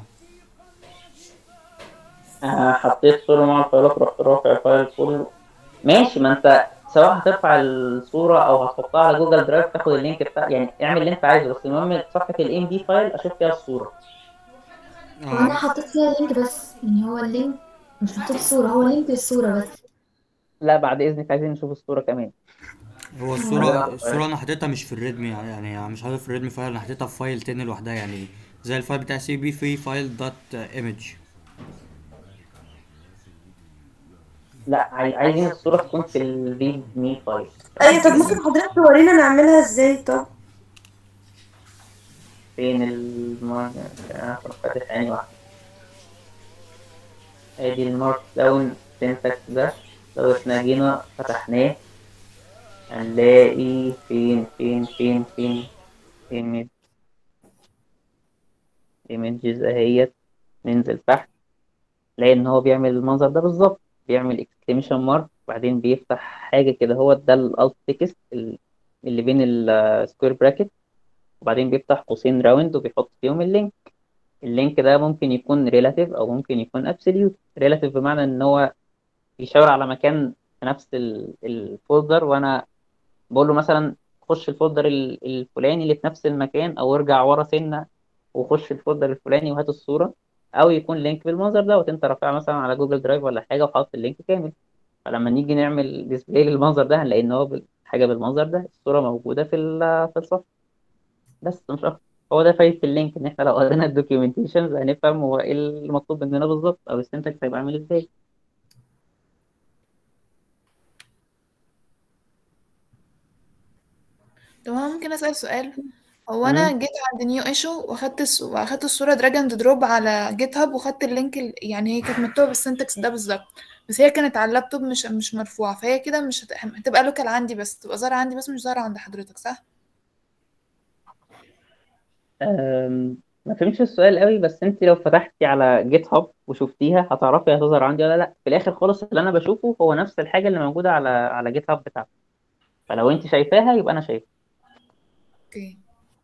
آه، حطيت صورة مع الفايلات رحت رافع الفايل كله ماشي ما انت سواء هترفع الصورة او هتحطها على جوجل درايف تاخد اللينك بتاع يعني اعمل اللي انت عايزه بس المهم صفحة الام دي فايل اشوف فيها الصورة هو انا حطيت فيها لينك بس يعني هو اللينك مش محطوط صورة هو لينك للصورة بس لا بعد اذنك عايزين نشوف الصورة كمان هو الصورة الصورة انا حطيتها مش في الريدمي يعني مش حاططها في الريدمي فايل انا حطيتها في فايل تاني لوحدها يعني زي الفايل بتاع سي بي في فايل دوت ايمج لا عاي- عايزين الصورة تكون في الريد مي فايل ايوه طب ممكن حضرتك تورينا نعملها ازاي طب فين الم... انا فاتح عيني واحدة ادي المارك داون سينتاكس ده لو احنا جينا فتحناه هنلاقي فين فين فين فين image images اهيت ننزل تحت نلاقي ان هو بيعمل المنظر ده بالظبط بيعمل exclamation mark وبعدين بيفتح حاجة كده هو ده الالت تكست اللي بين السكوير براكت وبعدين بيفتح قوسين راوند وبيحط فيهم اللينك اللينك ده ممكن يكون relative او ممكن يكون absolute relative بمعنى ان هو بيشاور على مكان في نفس ال- الفولدر وانا بقول له مثلا خش الفولدر ال- الفلاني اللي في نفس المكان او ارجع ورا سنة وخش الفولدر الفلاني وهات الصورة او يكون لينك بالمنظر ده وانت رافعها مثلا على جوجل درايف ولا حاجة وحاطط اللينك كامل فلما نيجي نعمل ديسبلاي للمنظر ده هنلاقي ان هو بال- حاجة بالمنظر ده الصورة موجودة في ال- في الصفحة بس مش اكتر هو ده فايدة اللينك ان احنا لو قرينا الدوكيومنتيشنز هنفهم هو ايه المطلوب مننا بالظبط او السنتكس هيبقى عامل ازاي طب انا ممكن اسال سؤال هو انا مم. جيت عند نيو ايشو واخدت الس- واخدت الصوره دراج اند دروب على جيت هاب وخدت اللينك ال... يعني هي كانت مكتوبه بالسنتكس ده بالظبط بس هي كانت على اللابتوب مش مش مرفوعه فهي كده مش هت... هتبقى لوكال عندي بس تبقى ظاهره عندي بس مش ظاهره عند حضرتك صح أم، ما فهمتش السؤال قوي بس انت لو فتحتي على جيت هاب وشفتيها هتعرفي هتظهر عندي ولا لا في الاخر خالص اللي انا بشوفه هو نفس الحاجه اللي موجوده على على جيت هاب بتاعتي فلو انت شايفاها يبقى انا شايفها اوكي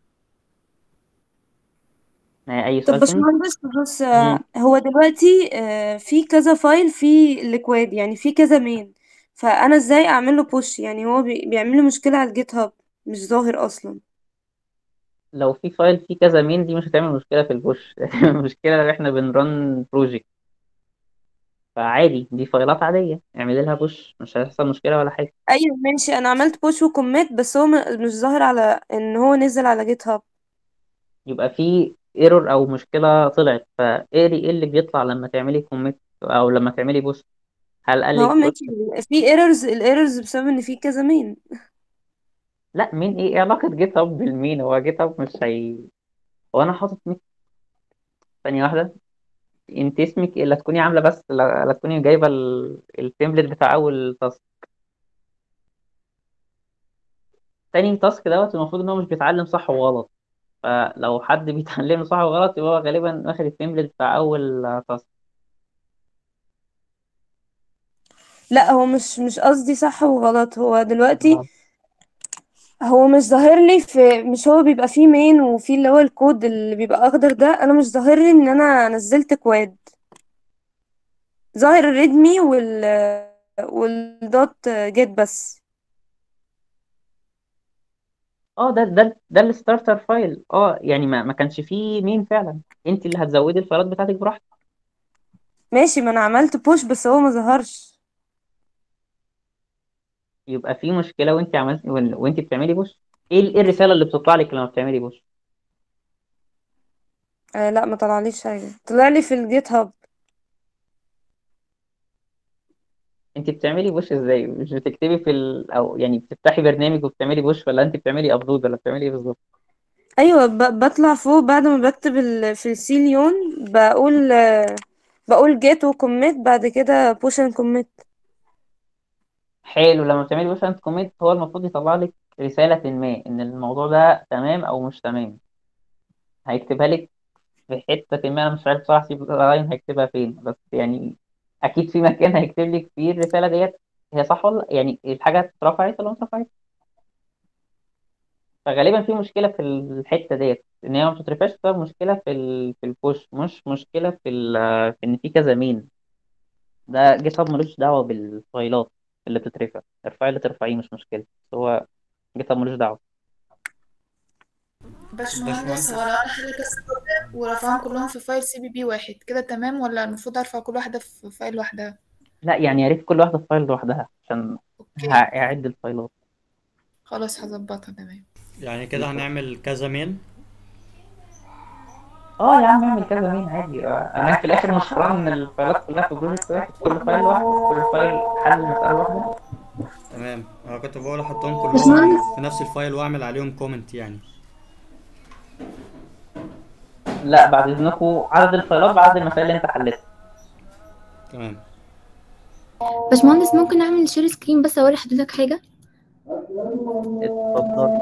ما اي طب سؤال تاني باشمهندس بص آه، مم. هو دلوقتي آه، في كذا فايل في الاكواد يعني في كذا مين فانا ازاي اعمل له بوش يعني هو بي- بيعمل لي مشكلة على الجيت هاب مش ظاهر اصلا لو في فايل فيه كذا مين دي مش هتعمل مشكله في البوش المشكله لو احنا بنرن بروجكت فعادي دي فايلات عاديه اعملي لها بوش مش هيحصل مشكله ولا حاجه ايوه ماشي انا عملت بوش وكوميت بس هو م- مش ظاهر على ان هو نزل على جيت هاب يبقى في ايرور او مشكله طلعت فاقري ايه اللي بيطلع لما تعملي كوميت او لما تعملي بوش هل قال ما هو لك ماشي في ايرورز الايرورز بسبب ان في كذا مين لا مين ايه إيه علاقة جيت هاب بالمين هو جيت هاب مش هي هو انا حاطط مين ثانية واحدة انت اسمك ايه لا تكوني عاملة بس لا, لا تكوني جايبة ال- التمبلت بتاع اول تاسك تاني تاسك دوت المفروض ان هو مش بيتعلم صح وغلط فلو حد بيتعلم صح وغلط يبقى هو غالبا واخد التمبلت بتاع اول تاسك لا هو مش مش قصدي صح وغلط هو دلوقتي هو مش ظاهر لي في مش هو بيبقى فيه مين وفيه اللي هو الكود اللي بيبقى اخضر ده انا مش ظاهر لي ان انا نزلت كواد ظاهر الريدمي وال والدوت جيت بس اه ده ده ده الستارتر فايل اه يعني ما, ما كانش فيه مين فعلا انت اللي هتزودي الفايلات بتاعتك براحتك ماشي ما انا عملت بوش بس هو ما ظهرش يبقى في مشكلة وانت عملت وان- وانت بتعملي بوش ايه ال- ايه الرسالة اللي بتطلع لك لما بتعملي بوش آه لا ما طلعليش حاجه طلع لي في الجيت هاب انت بتعملي بوش ازاي مش بتكتبي في ال... او يعني بتفتحي برنامج وبتعملي بوش ولا انت بتعملي ابلود ولا بتعملي ايه بالظبط ايوه ب... بطلع فوق بعد ما بكتب ال... في السيليون بقول آه، بقول جيت وكوميت بعد كده بوش اند كوميت حلو لما بتعملي بوش اند كوميت هو المفروض يطلع لك رسالة ما ان الموضوع ده تمام او مش تمام هيكتبها لك في حتة ما انا مش عارف بصراحة سيب لاين هيكتبها فين بس يعني اكيد في مكان هيكتب لك فيه الرسالة ديت هي صح ولا يعني الحاجة اترفعت ولا ما اترفعتش فغالبا في مشكلة في الحتة ديت ان هي ما بتترفعش بسبب مشكلة في ال... في البوش مش مشكلة في ال... في ان في كذا مين ده جيت هاب ملوش دعوة بالفايلات اللي بتترفع ارفعي اللي ترفعيه مش مشكلة بس هو جيت هاب ملوش دعوة باشمهندس هو لو انا حاجه كده ورفعهم كلهم في فايل سي بي بي واحد كده تمام ولا المفروض ارفع كل واحده في فايل لوحدها لا يعني يا ريت كل واحدة في فايل لوحدها عشان هأعد الفايلات خلاص هظبطها تمام يعني كده هنعمل كذا مين اه يا عم اعمل كذا مين عادي آه، انا في الاخر مش هرن الفايلات كلها في بروجكت واحد كل فايل لوحده كل فايل حل مسألة لوحده تمام انا كنت بقول احطهم كلهم في نفس الفايل واعمل عليهم كومنت يعني لا بعد اذنكم عدد الفايلات بعد المسائل اللي انت حلتها تمام باشمهندس ممكن اعمل شير سكرين بس اوري حضرتك حاجة اتفضل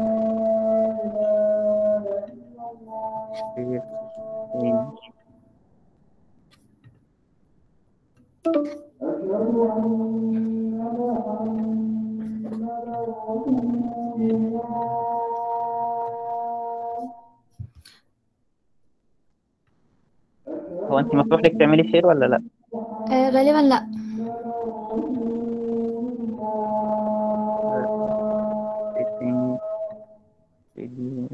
شير سكرين. هو انت مفتوح لك تعملي شير ولا لا آه غالبا لا setting video.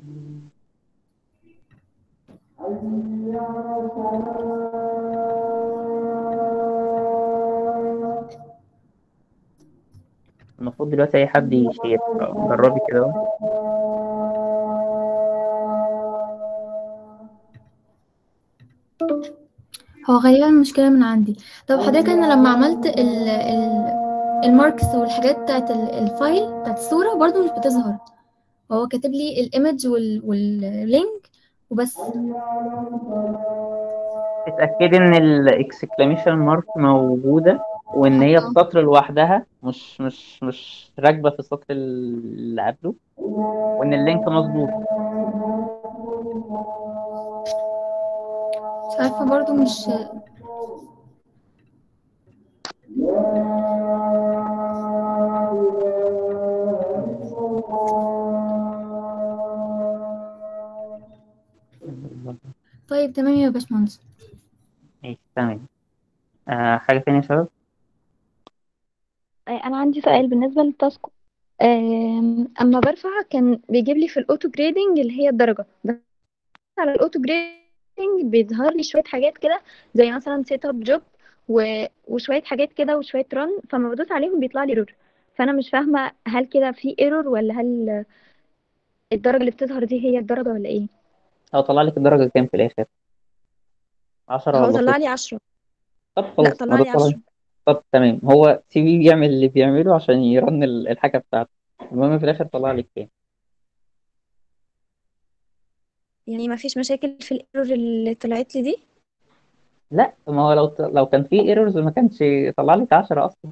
المفروض دلوقتي اي حد يشير جربي كده اهو. هو غالبا المشكلة من عندي طب حضرتك انا لما عملت ال ال الماركس والحاجات بتاعت ال- الفايل بتاعت الصورة برضو مش بتظهر هو كاتب لي الايمج وال واللينك وبس اتأكدي ان الاكسكلاميشن مارك موجودة وان هي في سطر لوحدها مش مش مش راكبة في السطر اللي قبله وان اللينك مظبوط مش عارفة برضو مش طيب تمام يا باشمهندس ماشي تمام آه حاجة تانية يا شباب آه، انا عندي سؤال بالنسبه للتاسك آم، اما برفع كان بيجيب لي في الاوتو جريدنج اللي هي الدرجه بس على الاوتو جريدنج بيظهر لي شويه حاجات كده زي مثلا سيت اب جوب وشويه حاجات كده وشويه رن فما بدوس عليهم بيطلع لي ايرور فانا مش فاهمه هل كده في ايرور ولا هل الدرجه اللي بتظهر دي هي الدرجه ولا ايه هو طلع لك الدرجة كام في الآخر؟ عشرة هو ولا طلع صفر؟ لي عشرة طب لا خلاص طلع ما ده لي طلع عشرة طب تمام هو سيبيه بيعمل اللي بيعمله عشان يرن ال- الحاجة بتاعته المهم في الآخر طلع لك كام يعني ما فيش مشاكل في الايرور اللي طلعت لي دي لا ما هو لو لو كان في ايرورز ما كانش طلع لك 10 أصلا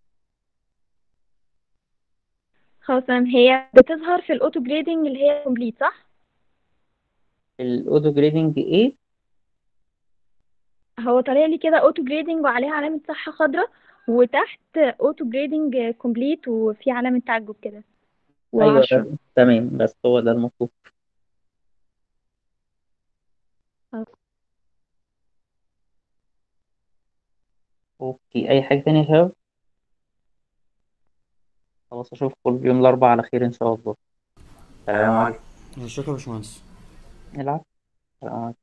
خلاص تمام هي بتظهر في الاوتو جريدنج اللي هي كومبليت صح الأوتو جريدنج إيه؟ هو طالع لي كده اوتو جريدنج وعليها علامة صح خضراء وتحت اوتو جريدنج كومبليت وفي علامة تعجب كده أيوه وعشرة ده تمام بس هو ده المطلوب أوكي أي حاجة تانية يا شباب؟ خلاص أشوفكم يوم الأربعاء على خير إن شاء الله سلام عليكم شكرا يا باشمهندس نلعب سلام عليكم